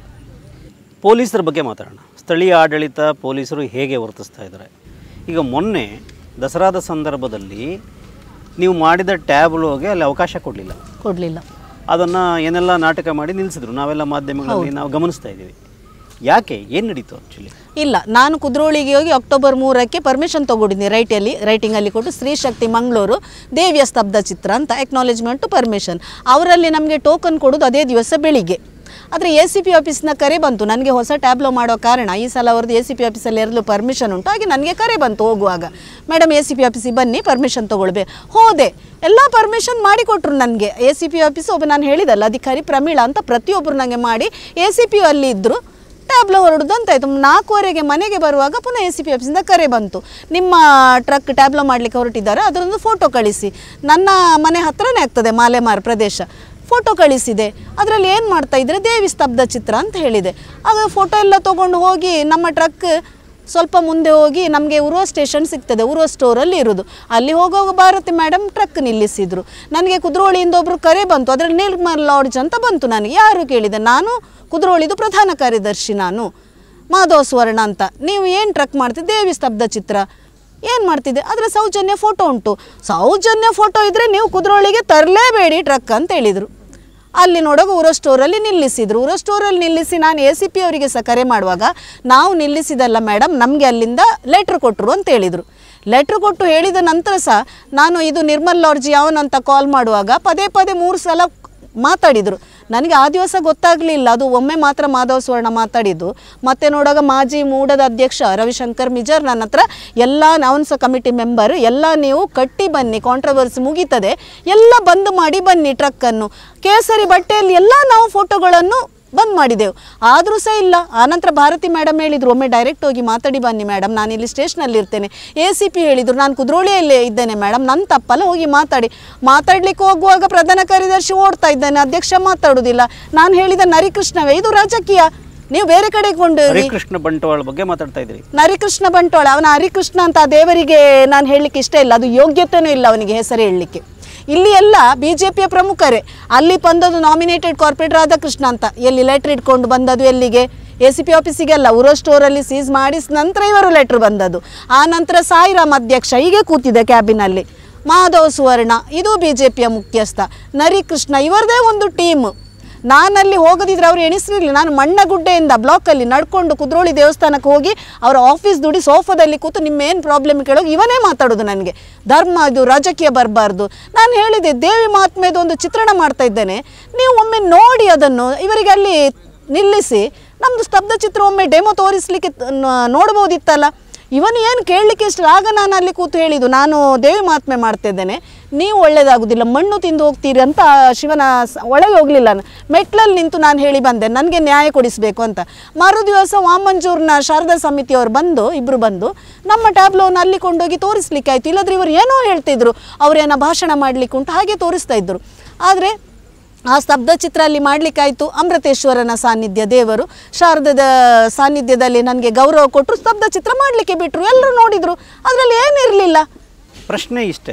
ಪೊಲೀಸರ ಬಗ್ಗೆ ಮಾತಾಡೋಣ ಸ್ಥಳೀಯ ಆಡಳಿತ ಪೊಲೀಸರು ಹೇಗೆ ವರ್ತಿಸ್ತಾ ಇದ್ದಾರೆ ಈಗ ಮೊನ್ನೆ ದಸರಾದ ಸಂದರ್ಭದಲ್ಲಿ ನೀವು ಮಾಡಿದ ಟ್ಯಾಬ್ಲೋಗೆ ಅಲ್ಲಿ ಅವಕಾಶ ಕೊಡಲಿಲ್ಲ ಕೊಡಲಿಲ್ಲ ಅದನ್ನು ಏನೆಲ್ಲ ನಾಟಕ ಮಾಡಿ ನಿಲ್ಲಿಸಿದ್ರು ನಾವೆಲ್ಲ ಮಾಧ್ಯಮಗಳಲ್ಲಿ ನಾವು ಗಮನಿಸ್ತಾ ಇದ್ದೀವಿ ಯಾಕೆ ಏನು ನಡೀತು ಆ್ಯಕ್ಚುಲಿ ಇಲ್ಲ ನಾನು ಕುದ್ರೋಳಿಗೆ ಹೋಗಿ ಅಕ್ಟೋಬರ್ ಮೂರಕ್ಕೆ ಪರ್ಮಿಷನ್ ತೊಗೊಂಡಿದ್ದೀನಿ ರೈಟಲ್ಲಿ ರೈಟಿಂಗಲ್ಲಿ ಕೊಟ್ಟು ಸ್ತ್ರೀ ಶಕ್ತಿ ಮಂಗಳೂರು ದೇವಿಯ ಸ್ತಬ್ಧ ಚಿತ್ರ ಅಂತ ಎಕ್ನಾಲೇಜ್ಮೆಂಟು ಪರ್ಮಿಷನ್ ಅವರಲ್ಲಿ ನಮಗೆ ಟೋಕನ್ ಕೊಡೋದು ಅದೇ ದಿವಸ ಬೆಳಿಗ್ಗೆ ಆದರೆ ಎ ಸಿ ಪಿ ಆಫೀಸ್ನ ಕರೆ ಬಂತು ನನಗೆ ಹೊಸ ಟ್ಯಾಬ್ಲೋ ಮಾಡೋ ಕಾರಣ ಈ ಸಲ ಅವ್ರದ್ದು ಎ ಸಿ ಪಿ ಆಫೀಸಲ್ಲಿ ಎರಡೂ ಪರ್ಮಿಷನ್ ಉಂಟು ಹಾಗೆ ನನಗೆ ಕರೆ ಬಂತು ಹೋಗುವಾಗ ಮೇಡಮ್ ಎ ಸಿ ಪಿ ಆಫೀಸಿಗೆ ಬನ್ನಿ ಪರ್ಮಿಷನ್ ತೊಗೊಳ್ಬೇಕು ಹೋದೆ ಎಲ್ಲ ಪರ್ಮಿಷನ್ ಮಾಡಿಕೊಟ್ರು ನನಗೆ ಎ ಸಿ ಪಿ ಆಫೀಸ್ ಒಬ್ಬ ನಾನು ಹೇಳಿದಲ್ಲ ಅಧಿಕಾರಿ ಪ್ರಮೀಳಾ ಅಂತ ಪ್ರತಿಯೊಬ್ಬರು ನನಗೆ ಮಾಡಿ ಎ ಸಿ ಪಿ ಅಲ್ಲಿ ಇದ್ದರು ಟ್ಯಾಬ್ಲೋ ಹೊರಡುದು ಅಂತಾಯಿತು ನಾಲ್ಕುವರೆಗೆ ಮನೆಗೆ ಬರುವಾಗ ಪುನಃ ಎ ಸಿ ಪಿ ಆಫೀಸಿಂದ ಕರೆ ಬಂತು ನಿಮ್ಮ ಟ್ರಕ್ ಟ್ಯಾಬ್ಲೋ ಮಾಡಲಿಕ್ಕೆ ಹೊರಟಿದ್ದಾರೆ ಅದರೊಂದು ಫೋಟೋ ಕಳಿಸಿ ನನ್ನ ಮನೆ ಹತ್ರನೇ ಆಗ್ತದೆ ಮಾಲೆಮಾರ್ ಪ್ರದೇಶ ಫೋಟೋ ಕಳಿಸಿದೆ ಅದರಲ್ಲಿ ಏನು ಮಾಡ್ತಾ ಇದ್ರೆ ದೇವಿ ಸ್ತಬ್ಧ ಚಿತ್ರ ಅಂತ ಹೇಳಿದೆ ಆಗ ಫೋಟೋ ಎಲ್ಲ ತೊಗೊಂಡು ಹೋಗಿ ನಮ್ಮ ಟ್ರಕ್ ಸ್ವಲ್ಪ ಮುಂದೆ ಹೋಗಿ ನಮಗೆ ಉರುವ ಸ್ಟೇಷನ್ ಸಿಗ್ತದೆ ಉರುವ ಸ್ಟೋರಲ್ಲಿ ಇರೋದು ಅಲ್ಲಿ ಹೋಗುವಾಗ ಭಾರತಿ ಮೇಡಮ್ ಟ್ರಕ್ ನಿಲ್ಲಿಸಿದ್ರು ನನಗೆ ಕುದ್ರೋಳಿಯಿಂದ ಒಬ್ಬರು ಕರೆ ಬಂತು ಅದರಲ್ಲಿ ನಿರ್ಮಲ್ ಲಾಡ್ಜ್ ಅಂತ ಬಂತು ನನಗೆ ಯಾರು ಕೇಳಿದೆ ನಾನು ಕುದ್ರೋಳಿದು ಪ್ರಧಾನ ಕಾರ್ಯದರ್ಶಿ ನಾನು ಮಾಧವ ಸುವರ್ಣ ಅಂತ ನೀವು ಏನು ಟ್ರಕ್ ಮಾಡ್ತಿದ್ದೆ ದೇವಿ ಸ್ತಬ್ಧ ಚಿತ್ರ ಏನು ಮಾಡ್ತಿದ್ದೆ ಅದರ ಸೌಜನ್ಯ ಫೋಟೋ ಉಂಟು ಸೌಜನ್ಯ ಫೋಟೋ ಇದ್ದರೆ ನೀವು ಕುದ್ರೋಳಿಗೆ ತರಲೇಬೇಡಿ ಟ್ರಕ್ ಅಂತ ಹೇಳಿದರು ಅಲ್ಲಿ ನೋಡುವಾಗ ಊರೋ ಸ್ಟೋರಲ್ಲಿ ನಿಲ್ಲಿಸಿದ್ರು ಊರೋ ಸ್ಟೋರಲ್ಲಿ ನಿಲ್ಲಿಸಿ ನಾನು ಎ ಸಿ ಪಿ ಅವರಿಗೆ ಸಹ ಕರೆ ಮಾಡುವಾಗ ನಾವು ನಿಲ್ಲಿಸಿದಲ್ಲ ಮೇಡಮ್ ನಮಗೆ ಅಲ್ಲಿಂದ ಲೆಟ್ರ್ ಕೊಟ್ಟರು ಅಂತ ಹೇಳಿದರು ಲೆಟ್ರ್ ಕೊಟ್ಟು ಹೇಳಿದ ನಂತರ ಸಹ ನಾನು ಇದು ನಿರ್ಮಲ್ ಲಾಡ್ಜ್ ಯಾವನಂತ ಕಾಲ್ ಮಾಡುವಾಗ ಪದೇ ಪದೇ ಮೂರು ಸಲ ಮಾತಾಡಿದರು ನನಗೆ ಆ ದಿವಸ ಗೊತ್ತಾಗಲಿಲ್ಲ ಅದು ಒಮ್ಮೆ ಮಾತ್ರ ಮಾಧವ ಸುವರ್ಣ ಮಾತಾಡಿದ್ದು ಮತ್ತೆ ನೋಡುವಾಗ ಮಾಜಿ ಮೂಡದ ಅಧ್ಯಕ್ಷ ರವಿಶಂಕರ್ ಮಿಜರ್ ನನ್ನ ಹತ್ರ ಎಲ್ಲ ಅವನು ಸಹ ಕಮಿಟಿ ಮೆಂಬರ್ ಎಲ್ಲ ನೀವು ಕಟ್ಟಿ ಬನ್ನಿ ಕಾಂಟ್ರವರ್ಸಿ ಮುಗೀತದೆ ಎಲ್ಲ ಬಂದ್ ಮಾಡಿ ಬನ್ನಿ ಟ್ರಕ್ಕನ್ನು ಕೇಸರಿ ಬಟ್ಟೆಯಲ್ಲಿ ಎಲ್ಲ ನಾವು ಫೋಟೋಗಳನ್ನು ಬಂದ್ ಮಾಡಿದೆವು ಆದರೂ ಸಹ ಇಲ್ಲ ಆನಂತರ ಭಾರತಿ ಮೇಡಮ್ ಹೇಳಿದ್ರು ಒಮ್ಮೆ ಡೈರೆಕ್ಟ್ ಹೋಗಿ ಮಾತಾಡಿ ಬನ್ನಿ ಮೇಡಮ್ ನಾನು ಇಲ್ಲಿ ಸ್ಟೇಷನಲ್ಲಿ ಇರ್ತೇನೆ ಎ ಸಿ ಪಿ ಹೇಳಿದರು ನಾನು ಕುದ್ರೋಳಿಯಲ್ಲೇ ಇದ್ದೇನೆ ಮೇಡಮ್ ನನ್ನ ತಪ್ಪಲ್ಲ ಹೋಗಿ ಮಾತಾಡಿ ಮಾತಾಡ್ಲಿಕ್ಕೆ ಹೋಗುವಾಗ ಪ್ರಧಾನ ಕಾರ್ಯದರ್ಶಿ ಓಡ್ತಾ ಇದ್ದಾನೆ ಅಧ್ಯಕ್ಷ ಮಾತಾಡೋದಿಲ್ಲ ನಾನು ಹೇಳಿದ ನರಿಕೃಷ್ಣವೇ ಇದು ರಾಜಕೀಯ ನೀವು ಬೇರೆ ಕಡೆಗೆ ಕೊಂಡು ಹರಿಕೃಷ್ಣ ಬಂಟ್ವಾಳ ಬಗ್ಗೆ ಮಾತಾಡ್ತಾ ಇದ್ರಿ ನರಿಕೃಷ್ಣ ಬಂಟ್ವಾಳ ಅವನ ಹರಿಕೃಷ್ಣ ಅಂತ ಆ ದೇವರಿಗೆ ನಾನು ಹೇಳಲಿಕ್ಕೆ ಇಷ್ಟ ಇಲ್ಲ ಅದು ಯೋಗ್ಯತೆಯೂ ಇಲ್ಲ ಅವನಿಗೆ ಹೆಸರು ಹೇಳಲಿಕ್ಕೆ ಇಲ್ಲಿ ಎಲ್ಲ ಬಿ ಜೆ ಪಿಯ ಪ್ರಮುಖರೇ ಅಲ್ಲಿ ಬಂದದ್ದು ನಾಮಿನೇಟೆಡ್ ಕಾರ್ಪೊರೇಟ್ ರಾಧಾಕೃಷ್ಣ ಅಂತ ಎಲ್ಲಿ ಲೆಟ್ರ್ ಇಟ್ಕೊಂಡು ಬಂದದ್ದು ಎಲ್ಲಿಗೆ ಎ ಸಿ ಪಿ ಆಫೀಸಿಗೆಲ್ಲ ಉರೋ ಸ್ಟೋರಲ್ಲಿ ಸೀಸ್ ಮಾಡಿದ ನಂತರ ಇವರು ಲೆಟ್ರ್ ಬಂದದ್ದು ಆ ನಂತರ ಸಾಯಿರಾಮ್ ಅಧ್ಯಕ್ಷ ಹೀಗೆ ಕೂತಿದೆ ಕ್ಯಾಬಿನಲ್ಲಿ ಮಾಧವ್ ಸುವರ್ಣ ಇದು ಬಿ ಜೆ ಪಿಯ ಮುಖ್ಯಸ್ಥ ನರಿಕೃಷ್ಣ ಇವರದೇ ಒಂದು ಟೀಮ್ ನಾನಲ್ಲಿ ಹೋಗದಿದ್ರೆ ಅವ್ರು ಎಣಿಸಿರಲಿಲ್ಲ ನಾನು ಮಣ್ಣಗುಡ್ಡೆಯಿಂದ ಬ್ಲಾಕಲ್ಲಿ ನಡ್ಕೊಂಡು ಕುದ್ರೋಳಿ ದೇವಸ್ಥಾನಕ್ಕೆ ಹೋಗಿ ಅವರ ಆಫೀಸ್ ದುಡಿ ಸೋಫಾದಲ್ಲಿ ಕೂತು ನಿಮ್ಮ ಏನು ಪ್ರಾಬ್ಲಮ್ ಕೇಳೋಗಿ ಇವನೇ ಮಾತಾಡೋದು ನನಗೆ ಧರ್ಮ ಇದು ರಾಜಕೀಯ ಬರಬಾರ್ದು ನಾನು ಹೇಳಿದೆ ದೇವಿ ಮಹಾತ್ಮೆದು ಒಂದು ಚಿತ್ರಣ ಮಾಡ್ತಾ ಇದ್ದೇನೆ ನೀವು ಒಮ್ಮೆ ನೋಡಿ ಅದನ್ನು ಇವರಿಗೆ ಅಲ್ಲಿ ನಿಲ್ಲಿಸಿ ನಮ್ಮದು ಸ್ತಬ್ಧ ಚಿತ್ರ ಒಮ್ಮೆ ಡೆಮೋ ತೋರಿಸ್ಲಿಕ್ಕೆ ನ- ನೋಡ್ಬೋದಿತ್ತಲ್ಲ ಇವನು ಏನು ಕೇಳಲಿಕ್ಕೆ ಇಷ್ಟ ಆಗ ನಾನು ಅಲ್ಲಿ ಕೂತು ಹೇಳಿದ್ದು ನಾನು ದೇವಿ ಮಹಾತ್ಮೆ ಮಾಡ್ತಿದ್ದೇನೆ ನೀವು ಒಳ್ಳೇದಾಗುದಿಲ್ಲ ಮಣ್ಣು ತಿಂದು ಹೋಗ್ತೀರಿ ಅಂತ ಆ ಶಿವನ ಸ- ಒಳಗೆ ಹೋಗಲಿಲ್ಲ ಮೆಟ್ಲಲ್ಲಿ ನಿಂತು ನಾನು ಹೇಳಿ ಬಂದೆ ನನಗೆ ನ್ಯಾಯ ಕೊಡಿಸಬೇಕು ಅಂತ ಮರು ದಿವಸ ವಾಮಂಜೂರ್ನ ಶಾರದಾ ಸಮಿತಿಯವರು ಬಂದು ಇಬ್ಬರು ಬಂದು ನಮ್ಮ ಟ್ಯಾಬ್ಲೋನ ಅಲ್ಲಿ ಕೊಂಡೋಗಿ ತೋರಿಸ್ಲಿಕ್ಕೆ ಆಯಿತು ಇಲ್ಲದ್ರೆ ಇವರು ಏನೋ ಹೇಳ್ತಿದ್ರು ಅವರೇನೋ ಭಾಷಣ ಮಾಡಲಿಕ್ಕೆ ಉಂಟು ಹಾಗೆ ತೋರಿಸ್ತಾ ಇದ್ದರು ಆದರೆ ಆ ಸ್ತಬ್ಧ ಚಿತ್ರ ಅಲ್ಲಿ ಮಾಡಲಿಕ್ಕಾಯಿತು ಅಮೃತೇಶ್ವರನ ಸಾನ್ನಿಧ್ಯ ದೇವರು ಶಾರದದ ಸಾನ್ನಿಧ್ಯದಲ್ಲಿ ನನಗೆ ಗೌರವ ಕೊಟ್ಟರು ಸ್ತಬ್ಧ ಚಿತ್ರ ಮಾಡಲಿಕ್ಕೆ ಬಿಟ್ಟರು ಎಲ್ಲರೂ ನೋಡಿದರು ಅದರಲ್ಲಿ ಏನಿರಲಿಲ್ಲ ಪ್ರಶ್ನೆ ಇಷ್ಟೇ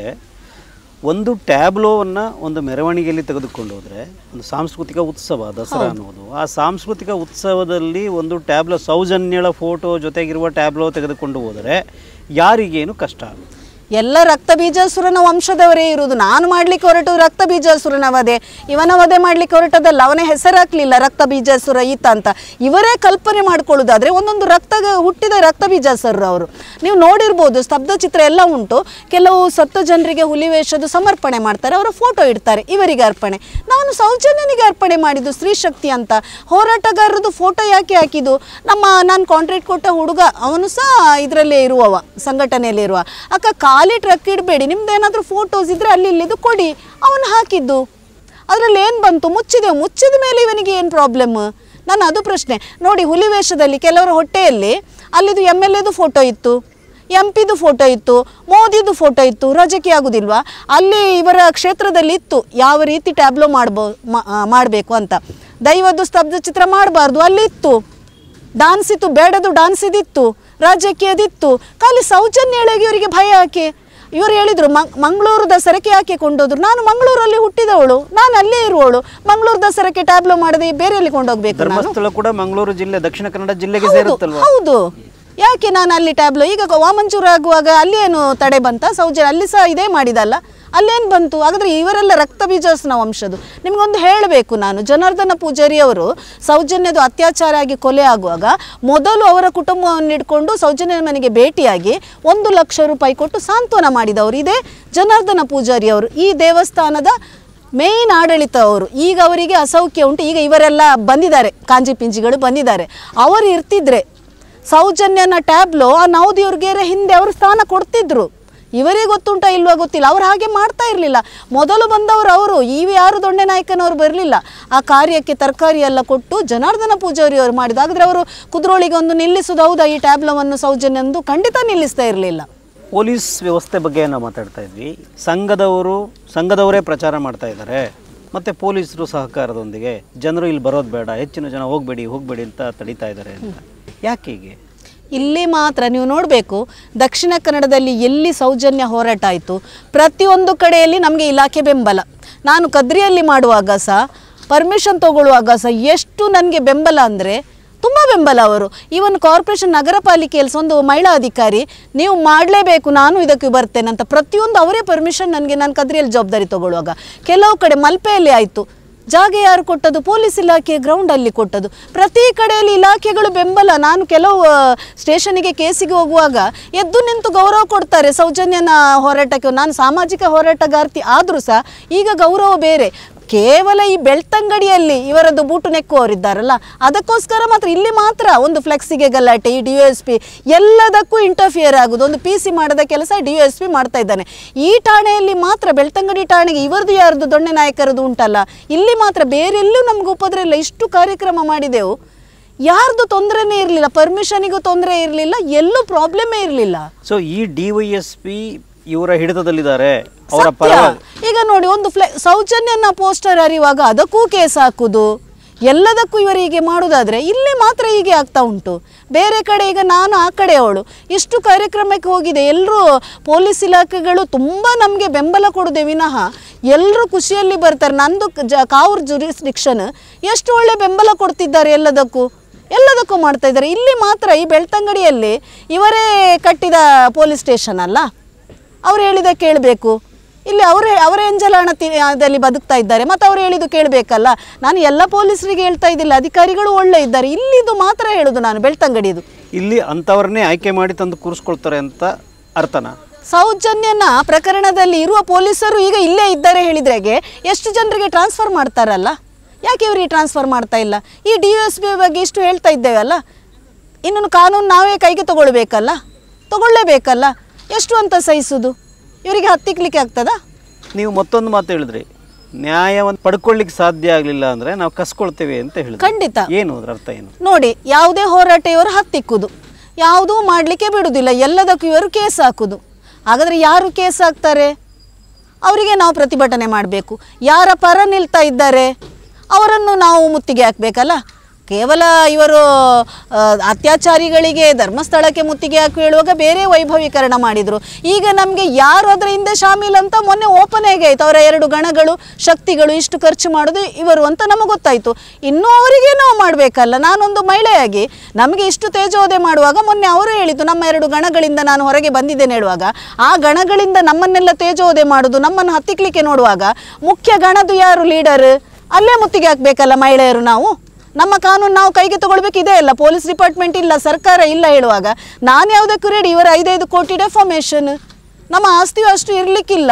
ಒಂದು ಟ್ಯಾಬ್ಲೋವನ್ನು ಒಂದು ಮೆರವಣಿಗೆಯಲ್ಲಿ ತೆಗೆದುಕೊಂಡು ಹೋದರೆ ಒಂದು ಸಾಂಸ್ಕೃತಿಕ ಉತ್ಸವ ದಸರಾ ಅನ್ನೋದು ಆ ಸಾಂಸ್ಕೃತಿಕ ಉತ್ಸವದಲ್ಲಿ ಒಂದು ಟ್ಯಾಬ್ಲೋ ಸೌಜನ್ಯಳ ಫೋಟೋ ಜೊತೆಗಿರುವ ಟ್ಯಾಬ್ಲೋ ತೆಗೆದುಕೊಂಡು ಹೋದರೆ ಯಾರಿಗೇನು ಕಷ್ಟ ಎಲ್ಲ ರಕ್ತ ಬೀಜಾಸುರನ ವಂಶದವರೇ ಇರುವುದು ನಾನು ಮಾಡ್ಲಿಕ್ಕೆ ಹೊರಟು ರಕ್ತ ಬೀಜಾಸುರನ ವಧೆ ಇವನ ವಧೆ ಮಾಡ್ಲಿಕ್ಕೆ ಹೊರಟದಲ್ಲ ಅವನ ಹೆಸರಾಕ್ಲಿಲ್ಲ ರಕ್ತ ಬೀಜಾಸುರ ಈತ ಅಂತ ಇವರೇ ಕಲ್ಪನೆ ಮಾಡ್ಕೊಳ್ಳೋದಾದ್ರೆ ಒಂದೊಂದು ರಕ್ತ ಹುಟ್ಟಿದ ರಕ್ತ ಬೀಜಾಸುರರು ಅವರು ನೀವು ನೋಡಿರ್ಬೋದು ಸ್ತಬ್ಧ ಚಿತ್ರ ಎಲ್ಲ ಉಂಟು ಕೆಲವು ಸತ್ತ ಜನರಿಗೆ ಹುಲಿ ವೇಷದ ಸಮರ್ಪಣೆ ಮಾಡ್ತಾರೆ ಅವರ ಫೋಟೋ ಇಡ್ತಾರೆ ಇವರಿಗೆ ಅರ್ಪಣೆ ನಾನು ಸೌಜನ್ಯನಿಗೆ ಅರ್ಪಣೆ ಮಾಡಿದ್ದು ಸ್ತ್ರೀ ಶಕ್ತಿ ಅಂತ ಹೋರಾಟಗಾರರದು ಫೋಟೋ ಯಾಕೆ ಹಾಕಿದ್ದು ನಮ್ಮ ನಾನು ಕಾಂಟ್ರಾಕ್ಟ್ ಕೊಟ್ಟ ಹುಡುಗ ಅವನು ಸಹ ಇದರಲ್ಲೇ ಇರುವವ ಸಂಘಟನೆಯಲ್ಲಿ ಇರುವ ಅಕ್ಕ ಖಾಲಿ ಟ್ರಕ್ ಇಡಬೇಡಿ ನಿಮ್ದು ಏನಾದರೂ ಫೋಟೋಸ್ ಇದ್ರೆ ಅಲ್ಲಿ ಇಲ್ಲಿದು ಕೊಡಿ ಅವನು ಹಾಕಿದ್ದು ಅದರಲ್ಲಿ ಏನು ಬಂತು ಮುಚ್ಚಿದೆವು ಮುಚ್ಚಿದ ಮೇಲೆ ಇವನಿಗೆ ಏನು ಪ್ರಾಬ್ಲಮ್ ನಾನು ಅದು ಪ್ರಶ್ನೆ ನೋಡಿ ಹುಲಿ ವೇಷದಲ್ಲಿ ಕೆಲವರ ಹೊಟ್ಟೆಯಲ್ಲಿ ಅಲ್ಲಿದು ಎಮ್ ಎಲ್ ಎದು ಫೋಟೋ ಇತ್ತು ಎಂ ಪಿದು ಫೋಟೋ ಇತ್ತು ಮೋದಿದು ಫೋಟೋ ಇತ್ತು ರಾಜಕೀಯ ಆಗುದಿಲ್ವಾ ಅಲ್ಲಿ ಇವರ ಕ್ಷೇತ್ರದಲ್ಲಿ ಇತ್ತು ಯಾವ ರೀತಿ ಟ್ಯಾಬ್ಲೋ ಮಾಡ್ಬೋ ಮಾಡಬೇಕು ಅಂತ ದೈವದ್ದು ಸ್ತಬ್ಧ ಚಿತ್ರ ಮಾಡಬಾರ್ದು ಅಲ್ಲಿ ಇತ್ತು ಡಾನ್ಸ್ ಇತ್ತು ಬೇಡದು ಡಾನ್ಸ್ ಇದಿತ್ತು ರಾಜಕೀಯದಿತ್ತು ಖಾಲಿ ಸೌಜನ್ಯ ಹೇಳೋಗಿ ಇವರಿಗೆ ಭಯ ಯಾಕೆ ಇವರು ಹೇಳಿದ್ರು ಮಂಗಳೂರು ದಸರಕ್ಕೆ ಯಾಕೆ ಕೊಂಡೋದ್ರು ನಾನು ಮಂಗಳೂರಲ್ಲಿ ಹುಟ್ಟಿದವಳು ನಾನು ಅಲ್ಲೇ ಇರುವವಳು ಮಂಗಳೂರು ದಸರಕ್ಕೆ ಟ್ಯಾಬ್ಲೋ ಮಾಡದೆ ಬೇರೆಯಲ್ಲಿ ಕೊಂಡೋಗ್ಬೇಕು ನಾನು ಧರ್ಮಸ್ಥಳ ಕೂಡ ಮಂಗಳೂರು ಜಿಲ್ಲೆ ದಕ್ಷಿಣ ಕನ್ನಡ ಜಿಲ್ಲೆಗೆ ಹೌದು, ಸೇರುತ್ತಲ್ವಾ ಹೌದು ಯಾಕೆ ನಾನು ಅಲ್ಲಿ ಟ್ಯಾಬ್ಲೋ ಈಗ ವಾಮಂಚೂರು ಆಗುವಾಗ ಅಲ್ಲಿ ಏನು ತಡೆ ಬಂತ ಸೌಜನ್ಯ ಅಲ್ಲಿ ಸಹ ಇದೇ ಮಾಡಿದಲ್ಲ ಅಲ್ಲೇನು ಬಂತು ಹಾಗಾದ್ರೆ ಇವರೆಲ್ಲ ರಕ್ತ ಬೀಜಸ್ನ ವಂಶದು ನಿಮಗೊಂದು ಹೇಳಬೇಕು ನಾನು ಜನಾರ್ದನ ಪೂಜಾರಿ ಅವರು ಸೌಜನ್ಯದು ಅತ್ಯಾಚಾರ ಆಗಿ ಕೊಲೆ ಆಗುವಾಗ ಮೊದಲು ಅವರ ಕುಟುಂಬವನ್ನು ಇಟ್ಕೊಂಡು ಸೌಜನ್ಯನ ಮನೆಗೆ ಭೇಟಿಯಾಗಿ ಒಂದು ಲಕ್ಷ ರೂಪಾಯಿ ಕೊಟ್ಟು ಸಾಂತ್ವನ ಮಾಡಿದವರು ಇದೇ ಜನಾರ್ದನ ಪೂಜಾರಿ ಅವರು ಈ ದೇವಸ್ಥಾನದ ಮೇನ್ ಆಡಳಿತ ಅವರು ಈಗ ಅವರಿಗೆ ಅಸೌಖ್ಯ ಉಂಟು ಈಗ ಇವರೆಲ್ಲ ಬಂದಿದ್ದಾರೆ ಕಾಂಜಿ ಪಿಂಜಿಗಳು ಬಂದಿದ್ದಾರೆ ಅವರು ಇರ್ತಿದ್ರೆ ಸೌಜನ್ಯನ ಟ್ಯಾಬ್ಲೋ ಆ ನವದಿಯವ್ರಿಗೆ ಹಿಂದೆ ಅವರು ಸ್ಥಾನ ಕೊಡ್ತಿದ್ರು ಇವರಿಗೆ ಗೊತ್ತುಂಟ ಇಲ್ವಾ ಗೊತ್ತಿಲ್ಲ ಅವ್ರು ಹಾಗೆ ಮಾಡ್ತಾ ಇರಲಿಲ್ಲ ಮೊದಲು ಬಂದವರು ಅವರು ಇವು ಯಾರು ದೊಣ್ಣೆ ನಾಯಕನವರು ಬರಲಿಲ್ಲ ಆ ಕಾರ್ಯಕ್ಕೆ ತರಕಾರಿ ಎಲ್ಲ ಕೊಟ್ಟು ಜನಾರ್ದನ ಪೂಜಾರಿ ಅವರು ಮಾಡಿದ ಹಾಗಾದ್ರೆ ಅವರು ಕುದ್ರೋಳಿಗೆ ಒಂದು ನಿಲ್ಲಿಸೋದು ಹೌದಾ ಈ ಟ್ಯಾಬ್ಲೋವನ್ನು ಸೌಜನ್ಯಂದು ಖಂಡಿತ ನಿಲ್ಲಿಸ್ತಾ ಇರಲಿಲ್ಲ ಪೊಲೀಸ್ ವ್ಯವಸ್ಥೆ ಬಗ್ಗೆ ನಾವು ಮಾತಾಡ್ತಾ ಇದ್ವಿ ಸಂಘದವರು ಸಂಘದವರೇ ಪ್ರಚಾರ ಮಾಡ್ತಾ ಇದ್ದಾರೆ ಮತ್ತು ಪೊಲೀಸರು ಸಹಕಾರದೊಂದಿಗೆ ಜನರು ಇಲ್ಲಿ ಬರೋದು ಬೇಡ ಹೆಚ್ಚಿನ ಜನ ಹೋಗಬೇಡಿ ಹೋಗಬೇಡಿ ಅಂತ ತಡೀತಾ ಇದ್ದಾರೆ ಅಂತ ಯಾಕೆ ಹೀಗೆ ಇಲ್ಲಿ ಮಾತ್ರ ನೀವು ನೋಡಬೇಕು ದಕ್ಷಿಣ ಕನ್ನಡದಲ್ಲಿ ಎಲ್ಲಿ ಸೌಜನ್ಯ ಹೋರಾಟ ಆಯಿತು ಪ್ರತಿಯೊಂದು ಕಡೆಯಲ್ಲಿ ನಮಗೆ ಇಲಾಖೆ ಬೆಂಬಲ ನಾನು ಕದ್ರಿಯಲ್ಲಿ ಮಾಡುವಾಗ ಸಹ ಪರ್ಮಿಷನ್ ತಗೊಳ್ಳುವಾಗ ಸಹ ಎಷ್ಟು ನನಗೆ ಬೆಂಬಲ ಅಂದರೆ ತುಂಬ ಬೆಂಬಲ ಅವರು ಈವನ್ ಕಾರ್ಪೊರೇಷನ್ ನಗರ ಪಾಲಿಕೆಯಲ್ಲಿ ಸಹ ಒಂದು ಮಹಿಳಾ ಅಧಿಕಾರಿ ನೀವು ಮಾಡಲೇಬೇಕು ನಾನು ಇದಕ್ಕೆ ಬರ್ತೇನೆ ಅಂತ ಪ್ರತಿಯೊಂದು ಅವರೇ ಪರ್ಮಿಷನ್ ನನಗೆ ನಾನು ಕದ್ರಿಯಲ್ಲಿ ಜವಾಬ್ದಾರಿ ತಗೊಳ್ಳುವಾಗ ಕೆಲವು ಕಡೆ ಮಲ್ಪೆಯಲ್ಲಿ ಆಯಿತು ಜಾಗ ಯಾರು ಕೊಟ್ಟದ್ದು ಪೊಲೀಸ್ ಇಲಾಖೆ ಗ್ರೌಂಡಲ್ಲಿ ಕೊಟ್ಟದ್ದು ಪ್ರತಿ ಕಡೆಯಲ್ಲಿ ಇಲಾಖೆಗಳು ಬೆಂಬಲ ನಾನು ಕೆಲವು ಆ, ಸ್ಟೇಷನಿಗೆ ಕೇಸಿಗೆ ಹೋಗುವಾಗ ಎದ್ದು ನಿಂತು ಗೌರವ ಕೊಡ್ತಾರೆ ಸೌಜನ್ಯನ ಹೋರಾಟಕ್ಕೆ ನಾನು ಸಾಮಾಜಿಕ ಹೋರಾಟಗಾರ್ತಿ ಆದರೂ ಸಹ ಈಗ ಗೌರವ ಬೇರೆ ಕೇವಲ ಈ ಬೆಳ್ತಂಗಡಿಯಲ್ಲಿ ಇವರದ್ದು ಬೂಟು ನೆಕ್ಕುವವರಿದ್ದಾರಲ್ಲ ಅದಕ್ಕೋಸ್ಕರ ಮಾತ್ರ ಇಲ್ಲಿ ಮಾತ್ರ ಒಂದು ಫ್ಲೆಕ್ಸಿಗೆ ಗಲಾಟೆ ಈ ಡಿ ಎಸ್ ಪಿ ಎಲ್ಲದಕ್ಕೂ ಇಂಟರ್ಫಿಯರ್ ಆಗುದು ಒಂದು ಪಿ ಸಿ ಮಾಡದ ಕೆಲಸ ಡಿ ಎಸ್ ಪಿ ಮಾಡ್ತಾ ಇದ್ದಾನೆ ಈ ಠಾಣೆಯಲ್ಲಿ ಮಾತ್ರ ಬೆಳ್ತಂಗಡಿ ಠಾಣೆಗೆ ಇವರದು ಯಾರ್ದು ದೊಣ್ಣೆ ನಾಯಕರದು ಉಂಟಲ್ಲ ಇಲ್ಲಿ ಮಾತ್ರ ಬೇರೆಲ್ಲೂ ನಮ್ಗೆ ಉಪದ್ರ ಇಲ್ಲ ಇಷ್ಟು ಕಾರ್ಯಕ್ರಮ ಮಾಡಿದೆವು ಯಾರ್ದು ತೊಂದರೆನೇ ಇರಲಿಲ್ಲ ಪರ್ಮಿಷನಿಗೂ ತೊಂದರೆ ಇರಲಿಲ್ಲ ಎಲ್ಲೂ ಪ್ರಾಬ್ಲಮೇ ಇರಲಿಲ್ಲ ಸೊ ಈ ಡಿ ವೈ ಎಸ್ ಪಿ ಇವರ ಹಿಡಿತದಲ್ಲಿದ್ದಾರೆ ಅವರ ಸತ್ಯ. ಪರವಾಗಿ ಈಗ ನೋಡಿ ಒಂದು ಫ್ಲೆ ಸೌಜನ್ಯನ ಪೋಸ್ಟರ್ ಅರಿಯುವಾಗ ಅದಕ್ಕೂ ಕೇಸ್ ಹಾಕುದು ಎಲ್ಲದಕ್ಕೂ ಇವರಿಗೆ ಮಾಡುವುದಾದ್ರೆ ಇಲ್ಲಿ ಮಾತ್ರ ಹೀಗೆ ಆಗ್ತಾ ಉಂಟು ಬೇರೆ ಕಡೆ ಈಗ ನಾನು ಆ ಕಡೆ ಅವಳು ಇಷ್ಟು ಕಾರ್ಯಕ್ರಮಕ್ಕೆ ಹೋಗಿದೆ ಎಲ್ಲರೂ ಪೊಲೀಸ್ ಇಲಾಖೆಗಳು ತುಂಬ ನಮಗೆ ಬೆಂಬಲ ಕೊಡುದೆ ವಿನಃ ಎಲ್ಲರೂ ಖುಷಿಯಲ್ಲಿ ಬರ್ತಾರೆ ನಂದು ಕ- ಜ ಕಾವೂರು ಜುರಿಸ್ಡಿಕ್ಷನ್ ಎಷ್ಟು ಒಳ್ಳೆ ಬೆಂಬಲ ಕೊಡ್ತಿದ್ದಾರೆ ಎಲ್ಲದಕ್ಕೂ ಎಲ್ಲದಕ್ಕೂ ಮಾಡ್ತಾ ಇದ್ದಾರೆ ಇಲ್ಲಿ ಮಾತ್ರ ಈ ಬೆಳ್ತಂಗಡಿಯಲ್ಲಿ ಇವರೇ ಕಟ್ಟಿದ ಪೊಲೀಸ್ ಸ್ಟೇಷನ್ ಅಲ್ಲ ಅವ್ರು ಹೇಳಿದ ಕೇಳಬೇಕು ಇಲ್ಲಿ ಅವರೇ ಅವರ ಎಂಜಲಾಣದಲ್ಲಿ ಬದುಕ್ತಾ ಇದ್ದಾರೆ ಮತ್ತು ಅವ್ರು ಹೇಳಿದ್ದು ಕೇಳಬೇಕಲ್ಲ ನಾನು ಎಲ್ಲ ಪೊಲೀಸರಿಗೆ ಹೇಳ್ತಾ ಇದ್ದಿಲ್ಲ ಅಧಿಕಾರಿಗಳು ಒಳ್ಳೆ ಇದ್ದಾರೆ ಇಲ್ಲಿದು ಮಾತ್ರ ಹೇಳೋದು ನಾನು ಬೆಳ್ತಂಗಡಿದು ಇಲ್ಲಿ ಅಂಥವ್ರನ್ನೇ ಆಯ್ಕೆ ಮಾಡಿ ತಂದು ಕೂರಿಸ್ಕೊಳ್ತಾರೆ ಅಂತ ಅರ್ಥನಾ ಸೌಜನ್ಯನ ಪ್ರಕರಣದಲ್ಲಿ ಇರುವ ಪೊಲೀಸರು ಈಗ ಇಲ್ಲೇ ಇದ್ದಾರೆ ಹೇಳಿದ್ರಾಗೆ ಎಷ್ಟು ಜನರಿಗೆ ಟ್ರಾನ್ಸ್ಫರ್ ಮಾಡ್ತಾರಲ್ಲ ಯಾಕೆ ಇವರಿಗೆ ಟ್ರಾನ್ಸ್ಫರ್ ಮಾಡ್ತಾ ಇಲ್ಲ ಈ ಡಿ ಎಸ್ ಬಿ ಬಗ್ಗೆ ಇಷ್ಟು ಹೇಳ್ತಾ ಇದ್ದೇವಲ್ಲ ಇನ್ನೊಂದು ಕಾನೂನು ನಾವೇ ಕೈಗೆ ತಗೊಳ್ಬೇಕಲ್ಲ ತಗೊಳ್ಳೇಬೇಕಲ್ಲ ಎಷ್ಟು ಅಂತ ಸಹಿಸುದು ಇವರಿಗೆ ಹತ್ತಿಕ್ಲಿಕ್ಕೆ ಆಗ್ತದಾ ನೀವು ಮತ್ತೊಂದು ಮಾತು ಹೇಳಿದ್ರಿ ನ್ಯಾಯವನ್ನು ಪಡ್ಕೊಳ್ಳಿಕ್ಕೆ ಸಾಧ್ಯ ಆಗಲಿಲ್ಲ ಅಂದರೆ ನಾವು ಕಸ್ಕೊಳ್ತೇವೆ ಅಂತ ಹೇಳಿದ್ರಿ ಖಂಡಿತ ಏನು ಅದ್ರ ಅರ್ಥ ಏನು ನೋಡಿ ಯಾವುದೇ ಹೋರಾಟ ಇವರು ಹತ್ತಿಕ್ಕುದು ಯಾವುದೂ ಮಾಡಲಿಕ್ಕೆ ಬಿಡುವುದಿಲ್ಲ ಎಲ್ಲದಕ್ಕೂ ಇವರು ಕೇಸ್ ಹಾಕುದು ಹಾಗಾದರೆ ಯಾರು ಕೇಸ್ ಹಾಕ್ತಾರೆ ಅವರಿಗೆ ನಾವು ಪ್ರತಿಭಟನೆ ಮಾಡಬೇಕು ಯಾರ ಪರ ನಿಲ್ತಾ ಇದ್ದಾರೆ ಅವರನ್ನು ನಾವು ಮುತ್ತಿಗೆ ಹಾಕಬೇಕಲ್ಲ ಕೇವಲ ಇವರು ಆ, ಅತ್ಯಾಚಾರಿಗಳಿಗೆ ಧರ್ಮಸ್ಥಳಕ್ಕೆ ಮುತ್ತಿಗೆ ಹಾಕಿ ಹೇಳುವಾಗ ಬೇರೆ ವೈಭವೀಕರಣ ಮಾಡಿದರು ಈಗ ನಮಗೆ ಯಾರು ಅದರ ಹಿಂದೆ ಶಾಮೀಲ್ ಅಂತ ಮೊನ್ನೆ ಓಪನ್ ಆಗಿ ಆಯ್ತು ಅವರ ಎರಡು ಗಣಗಳು ಶಕ್ತಿಗಳು ಇಷ್ಟು ಖರ್ಚು ಮಾಡೋದು ಇವರು ಅಂತ ನಮಗೆ ಗೊತ್ತಾಯಿತು ಇನ್ನೂ ಅವರಿಗೆ ನಾವು ಮಾಡಬೇಕಲ್ಲ ನಾನೊಂದು ಮಹಿಳೆಯಾಗಿ ನಮಗೆ ಇಷ್ಟು ತೇಜೋದೆ ಮಾಡುವಾಗ ಮೊನ್ನೆ ಅವರು ಹೇಳಿದ್ದು ನಮ್ಮ ಎರಡು ಗಣಗಳಿಂದ ನಾನು ಹೊರಗೆ ಬಂದಿದ್ದೇನೆ ಹೇಳುವಾಗ ಆ ಗಣಗಳಿಂದ ನಮ್ಮನ್ನೆಲ್ಲ ತೇಜೋದೆ ಮಾಡೋದು ನಮ್ಮನ್ನು ಹತ್ತಿಕ್ಲಿಕ್ಕೆ ನೋಡುವಾಗ ಮುಖ್ಯ ಗಣದು ಯಾರು ಲೀಡರ್ ಅಲ್ಲೇ ಮುತ್ತಿಗೆ ಹಾಕಬೇಕಲ್ಲ ಮಹಿಳೆಯರು ನಾವು ನಮ್ಮ ಕಾನೂನು ನಾವು ಕೈಗೆ ತಗೊಳ್ಬೇಕು ಇದೇ ಇಲ್ಲ ಪೊಲೀಸ್ ಡಿಪಾರ್ಟ್ಮೆಂಟ್ ಇಲ್ಲ ಸರ್ಕಾರ ಇಲ್ಲ ಹೇಳುವಾಗ ನಾನು ಯಾವುದಕ್ಕೂ ರೆಡಿ ಇವರ ಐದೈದು ಕೋಟಿ ಡೆಫಾಮೇಷನ್ ನಮ್ಮ ಆಸ್ತಿಯು ಅಷ್ಟು ಇರಲಿಕ್ಕಿಲ್ಲ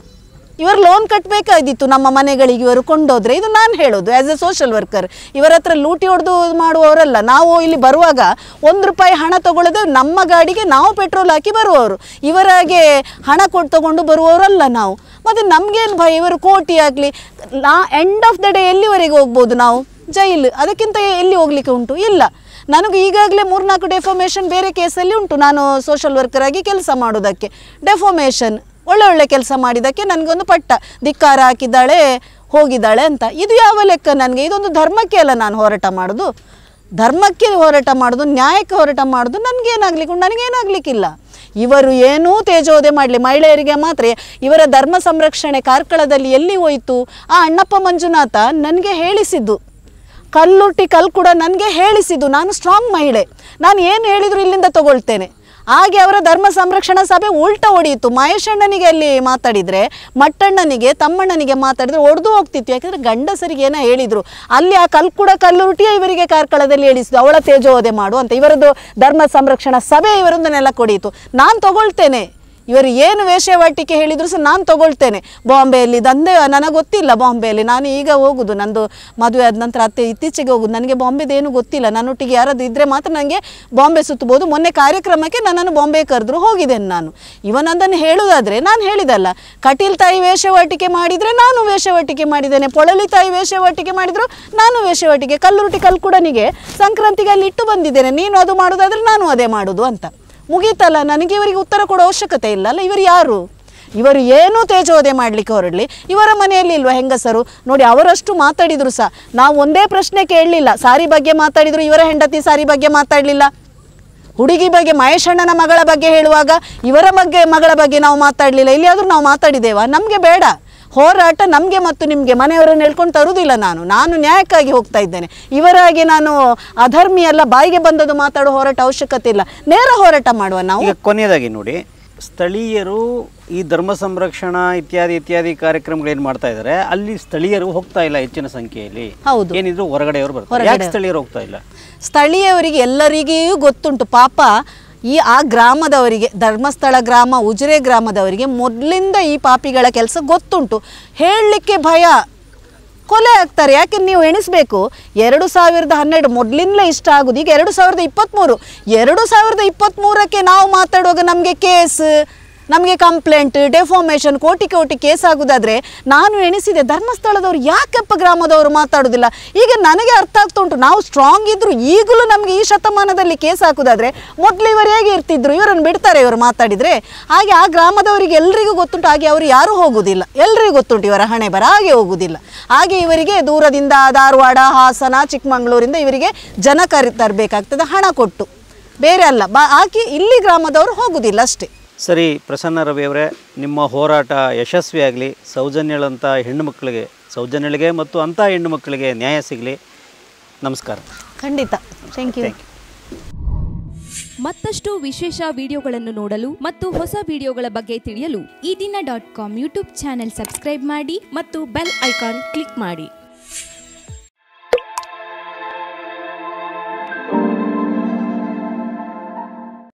ಇವರು ಲೋನ್ ಕಟ್ಟಬೇಕಾಗಿತ್ತು ನಮ್ಮ ಮನೆಗಳಿಗೆ ಇವರು ಕೊಂಡೋದ್ರೆ ಇದು ನಾನು ಹೇಳೋದು ಆ್ಯಸ್ ಎ ಸೋಷಿಯಲ್ ವರ್ಕರ್ ಇವರ ಹತ್ರ ಲೂಟಿ ಹೊಡೆದು ಮಾಡುವವರಲ್ಲ ನಾವು ಇಲ್ಲಿ ಬರುವಾಗ ಒಂದು ರೂಪಾಯಿ ಹಣ ತಗೊಳ್ಳದೆ ನಮ್ಮ ಗಾಡಿಗೆ ನಾವು ಪೆಟ್ರೋಲ್ ಹಾಕಿ ಬರುವವರು ಇವರಾಗೆ ಹಣ ಕೊಟ್ಟು ತಗೊಂಡು ಬರುವವರಲ್ಲ ನಾವು ಮತ್ತು ನಮಗೇನು ಭಯ ಇವರು ಕೋಟಿ ಆಗಲಿ ನಾ ಎಂಡ್ ಆಫ್ ದ ಡೇ ಎಲ್ಲಿವರೆಗೆ ಹೋಗ್ಬೋದು ನಾವು ಜೈಲು ಅದಕ್ಕಿಂತ ಎಲ್ಲಿ ಹೋಗ್ಲಿಕ್ಕೆ ಉಂಟು ಇಲ್ಲ ನನಗೆ ಈಗಾಗಲೇ ಮೂರ್ನಾಲ್ಕು ಡೆಫಾಮೇಷನ್ ಬೇರೆ ಕೇಸಲ್ಲಿ ಉಂಟು ನಾನು ಸೋಷಲ್ ವರ್ಕರ್ ಆಗಿ ಕೆಲಸ ಮಾಡೋದಕ್ಕೆ ಡೆಫಾಮೇಷನ್ ಒಳ್ಳೆ ಒಳ್ಳೆ ಕೆಲಸ ಮಾಡಿದ್ದಕ್ಕೆ ನನಗೊಂದು ಪಟ್ಟ ಧಿಕ್ಕಾರ ಹಾಕಿದ್ದಾಳೆ ಹೋಗಿದ್ದಾಳೆ ಅಂತ ಇದು ಯಾವ ಲೆಕ್ಕ ನನಗೆ ಇದೊಂದು ಧರ್ಮಕ್ಕೆ ಅಲ್ಲ ನಾನು ಹೋರಾಟ ಮಾಡೋದು ಧರ್ಮಕ್ಕೆ ಹೋರಾಟ ಮಾಡೋದು ನ್ಯಾಯಕ್ಕೆ ಹೋರಾಟ ಮಾಡೋದು ನನಗೇನಾಗ್ಲಿಕ್ಕೆ ನನಗೇನಾಗ್ಲಿಕ್ಕಿಲ್ಲ ಇವರು ಏನೂ ತೇಜೋದೆ ಮಾಡಲಿ ಮಹಿಳೆಯರಿಗೆ ಮಾತ್ರ ಇವರ ಧರ್ಮ ಸಂರಕ್ಷಣೆ ಕಾರ್ಕಳದಲ್ಲಿ ಎಲ್ಲಿ ಹೋಯಿತು ಆ ಅಣ್ಣಪ್ಪ ಮಂಜುನಾಥ ನನಗೆ ಹೇಳಿಸಿದ್ದು ಕಲ್ಲುಟ್ಟಿ ಕಲ್ಲು ಕೂಡ ನನಗೆ ಹೇಳಿಸಿದ್ದು ನಾನು ಸ್ಟ್ರಾಂಗ್ ಮಹಿಳೆ ನಾನು ಏನು ಹೇಳಿದ್ರು ಇಲ್ಲಿಂದ ತಗೊಳ್ತೇನೆ ಹಾಗೆ ಅವರ ಧರ್ಮ ಸಂರಕ್ಷಣಾ ಸಭೆ ಉಲ್ಟ ಹೊಡೆಯಿತು ಮಹೇಶಣ್ಣನಿಗೆ ಅಲ್ಲಿ ಮಾತಾಡಿದರೆ ಮಟ್ಟಣ್ಣನಿಗೆ ತಮ್ಮಣ್ಣನಿಗೆ ಮಾತಾಡಿದ್ರೆ ಒಡೆದು ಹೋಗ್ತಿತ್ತು ಯಾಕಂದರೆ ಗಂಡಸರಿಗೆ ಏನೋ ಹೇಳಿದರು ಅಲ್ಲಿ ಆ ಕಲ್ಲು ಕೂಡ ಕಲ್ಲುರುಟಿಯ ಇವರಿಗೆ ಕಾರ್ಕಳದಲ್ಲಿ ಹೇಳಿಸಿದ್ದು ಅವಳ ತೇಜೋವಧೆ ಮಾಡು ಅಂತ ಇವರದ್ದು ಧರ್ಮ ಸಂರಕ್ಷಣಾ ಸಭೆ ಇವರೊಂದು ನೆಲ ಕೊಡಿಯಿತು ನಾನು ತಗೊಳ್ತೇನೆ ಇವರು ಏನು ವೇಷವಾಟಿಕೆ ಹೇಳಿದ್ರು ಸಹ ನಾನು ತಗೊಳ್ತೇನೆ ಬಾಂಬೆಯಲ್ಲಿ ದಂಧೆ ನನಗೆ ಗೊತ್ತಿಲ್ಲ ಬಾಂಬೆಯಲ್ಲಿ ನಾನು ಈಗ ಹೋಗುದು ನಂದು ಮದುವೆ ಆದ ನಂತರ ಅತ್ತೆ ಇತ್ತೀಚೆಗೆ ಹೋಗುದು ನನಗೆ ಬಾಂಬೆದೇನು ಗೊತ್ತಿಲ್ಲ ನನ್ನೊಟ್ಟಿಗೆ ಯಾರಾದ್ರು ಇದ್ದರೆ ಮಾತ್ರ ನನಗೆ ಬಾಂಬೆ ಸುತ್ತಬೋದು ಮೊನ್ನೆ ಕಾರ್ಯಕ್ರಮಕ್ಕೆ ನನ್ನನ್ನು ಬಾಂಬೆ ಕರೆದ್ರು ಹೋಗಿದ್ದೇನೆ ನಾನು ಇವನೊಂದನ್ನು ಹೇಳುವುದಾದರೆ ನಾನು ಹೇಳಿದಲ್ಲ ಕಟೀಲ್ ತಾಯಿ ವೇಷವಾಟಿಕೆ ಮಾಡಿದರೆ ನಾನು ವೇಷವಾಟಿಕೆ ಮಾಡಿದ್ದೇನೆ ಪೊಳಲಿ ತಾಯಿ ವೇಷವಾಟಿಕೆ ಮಾಡಿದ್ರು ನಾನು ವೇಷವಾಟಿಕೆ ಕಲ್ಲುರುಟಿ ಕಲ್ಕುಡನಿಗೆ ಸಂಕ್ರಾಂತಿಗೆ ಅಲ್ಲಿ ಇಟ್ಟು ಬಂದಿದ್ದೇನೆ ನೀನು ಅದು ಮಾಡೋದಾದ್ರೆ ನಾನು ಅದೇ ಮಾಡೋದು ಅಂತ ಮುಗೀತಲ್ಲ ನನಗೆ ಇವರಿಗೆ ಉತ್ತರ ಕೊಡೋ ಅವಶ್ಯಕತೆ ಇಲ್ಲ ಅಲ್ಲ ಇವರು ಯಾರು ಇವರು ಏನೂ ತೇಜೋದೆ ಮಾಡಲಿಕ್ಕೆ ಹೊರಡಲಿ ಇವರ ಮನೆಯಲ್ಲಿ ಇಲ್ವಾ ಹೆಂಗಸರು ನೋಡಿ ಅವರಷ್ಟು ಮಾತಾಡಿದ್ರು ಸಹ ನಾವು ಒಂದೇ ಪ್ರಶ್ನೆ ಕೇಳಲಿಲ್ಲ ಸಾರಿ ಬಗ್ಗೆ ಮಾತಾಡಿದ್ರು ಇವರ ಹೆಂಡತಿ ಸಾರಿ ಬಗ್ಗೆ ಮಾತಾಡಲಿಲ್ಲ ಹುಡುಗಿ ಬಗ್ಗೆ ಮಹೇಶಣ್ಣನ ಮಗಳ ಬಗ್ಗೆ ಹೇಳುವಾಗ ಇವರ ಬಗ್ಗೆ ಮಗಳ ಬಗ್ಗೆ ನಾವು ಮಾತಾಡಲಿಲ್ಲ ಎಲ್ಲಿಯಾದರೂ ನಾವು ಮಾತಾಡಿದ್ದೇವಾ ನಮಗೆ ಬೇಡ ಹೋರಾಟ ನಮಗೆ ಮತ್ತು ನಿಮಗೆ ಮನೆಯವರನ್ನು ಹೇಳ್ಕೊಂಡು ತರುವುದಿಲ್ಲ ನಾನು ನಾನು ನ್ಯಾಯಕ್ಕಾಗಿ ಹೋಗ್ತಾ ಇದ್ದೇನೆ ಇವರಾಗಿ ನಾನು ಅಧರ್ಮಿ ಅಲ್ಲ ಬಾಯಿಗೆ ಬಂದದ್ದು ಮಾತಾಡೋ ಹೋರಾಟ ಅವಶ್ಯಕತೆ ಇಲ್ಲ ನೇರ ಹೋರಾಟ ಮಾಡುವ ನಾವು ಈಗ ಕೊನೆಯದಾಗಿ ನೋಡಿ ಸ್ಥಳೀಯರು ಈ ಧರ್ಮ ಸಂರಕ್ಷಣಾ ಇತ್ಯಾದಿ ಇತ್ಯಾದಿ ಕಾರ್ಯಕ್ರಮಗಳೇನು ಮಾಡ್ತಾ ಇದ್ದಾರೆ ಅಲ್ಲಿ ಸ್ಥಳೀಯರು ಹೋಗ್ತಾ ಇಲ್ಲ ಹೆಚ್ಚಿನ ಸಂಖ್ಯೆಯಲ್ಲಿ ಹೌದು ಏನಿದ್ರು ಹೊರಗಡೆಯವರು ಬರ್ತಾರೆ ಯಾಕೆ ಸ್ಥಳೀಯರು ಹೋಗ್ತಾ ಇಲ್ಲ ಸ್ಥಳೀಯವರಿಗೆ ಎಲ್ಲರಿಗೂ ಗೊತ್ತುಂಟು ಪಾಪ ಈ ಆ ಗ್ರಾಮದವರಿಗೆ ಧರ್ಮಸ್ಥಳ ಗ್ರಾಮ ಉಜಿರೆ ಗ್ರಾಮದವರಿಗೆ ಮೊದಲಿಂದ ಈ ಪಾಪಿಗಳ ಕೆಲಸ ಗೊತ್ತುಂಟು ಹೇಳಲಿಕ್ಕೆ ಭಯ ಕೊಲೆ ಆಗ್ತಾರೆ ಯಾಕೆ ನೀವು ಎಣಿಸ್ಬೇಕು ಎರಡು ಸಾವಿರದ ಹನ್ನೆರಡು ಮೊದಲಿಂದಲೇ ಇಷ್ಟ ಆಗೋದು ಈಗ ಎರಡು ಸಾವಿರದ ಇಪ್ಪತ್ತ್ಮೂರು ಎರಡು ಸಾವಿರದ ಇಪ್ಪತ್ತ್ಮೂರಕ್ಕೆ ನಾವು ಮಾತಾಡುವಾಗ ನಮಗೆ ಕೇಸ್ ನಮಗೆ ಕಂಪ್ಲೇಂಟ್ ಡೆಫಾಮೇಷನ್ ಕೋಟಿ ಕೋಟಿ ಕೇಸ್ ಆಗೋದಾದ್ರೆ ನಾನು ಎಣಿಸಿದೆ ಧರ್ಮಸ್ಥಳದವರು ಯಾಕಪ್ಪ ಗ್ರಾಮದವರು ಮಾತಾಡೋದಿಲ್ಲ ಈಗ ನನಗೆ ಅರ್ಥ ಆಗ್ತಾ ಉಂಟು ನಾವು ಸ್ಟ್ರಾಂಗ್ ಇದ್ರು ಈಗಲೂ ನಮಗೆ ಈ ಶತಮಾನದಲ್ಲಿ ಕೇಸ್ ಹಾಕೋದಾದ್ರೆ ಮೊದಲು ಇವರು ಹೇಗೆ ಇರ್ತಿದ್ರು ಇವರನ್ನು ಬಿಡ್ತಾರೆ ಇವರು ಮಾತಾಡಿದರೆ ಹಾಗೆ ಆ ಗ್ರಾಮದವರಿಗೆ ಎಲ್ರಿಗೂ ಗೊತ್ತುಂಟು ಹಾಗೆ ಅವರು ಯಾರೂ ಹೋಗುವುದಿಲ್ಲ ಎಲ್ರಿಗೂ ಗೊತ್ತುಂಟು ಇವರ ಹಣೆ ಬರ ಹಾಗೆ ಹೋಗುವುದಿಲ್ಲ ಹಾಗೆ ಇವರಿಗೆ ದೂರದಿಂದ ಧಾರವಾಡ ಹಾಸನ ಚಿಕ್ಕಮಗಳೂರಿಂದ ಇವರಿಗೆ ಜನ ಕರಿ ತರಬೇಕಾಗ್ತದೆ ಹಣ ಕೊಟ್ಟು ಬೇರೆ ಅಲ್ಲ ಬಾ ಹಾಕಿ ಇಲ್ಲಿ ಗ್ರಾಮದವರು ಹೋಗುವುದಿಲ್ಲ ಅಷ್ಟೇ ಸರಿ ಪ್ರಸನ್ನ ರವಿ ಅವರೇ ನಿಮ್ಮ ಹೋರಾಟ ಯಶಸ್ವಿಯಾಗಲಿ ಸೌಜನ್ಯಗಳಂಥ ಹೆಣ್ಣು ಮಕ್ಕಳಿಗೆ ಸೌಜನ್ಯಳಿಗೆ ಮತ್ತು ಅಂಥ ಹೆಣ್ಣು ಮಕ್ಕಳಿಗೆ ನ್ಯಾಯ ಸಿಗಲಿ ನಮಸ್ಕಾರ ಖಂಡಿತ ಥ್ಯಾಂಕ್ ಯು ಥ್ಯಾಂಕ್ ಯು ಮತ್ತಷ್ಟು ವಿಶೇಷ ವಿಡಿಯೋಗಳನ್ನು ನೋಡಲು ಮತ್ತು ಹೊಸ ವಿಡಿಯೋಗಳ ಬಗ್ಗೆ ತಿಳಿಯಲು ಈ ದಿನ dot com YouTube channel subscribe ಮಾಡಿ ಮತ್ತು ಬೆಲ್ ಐಕಾನ್ ಕ್ಲಿಕ್ ಮಾಡಿ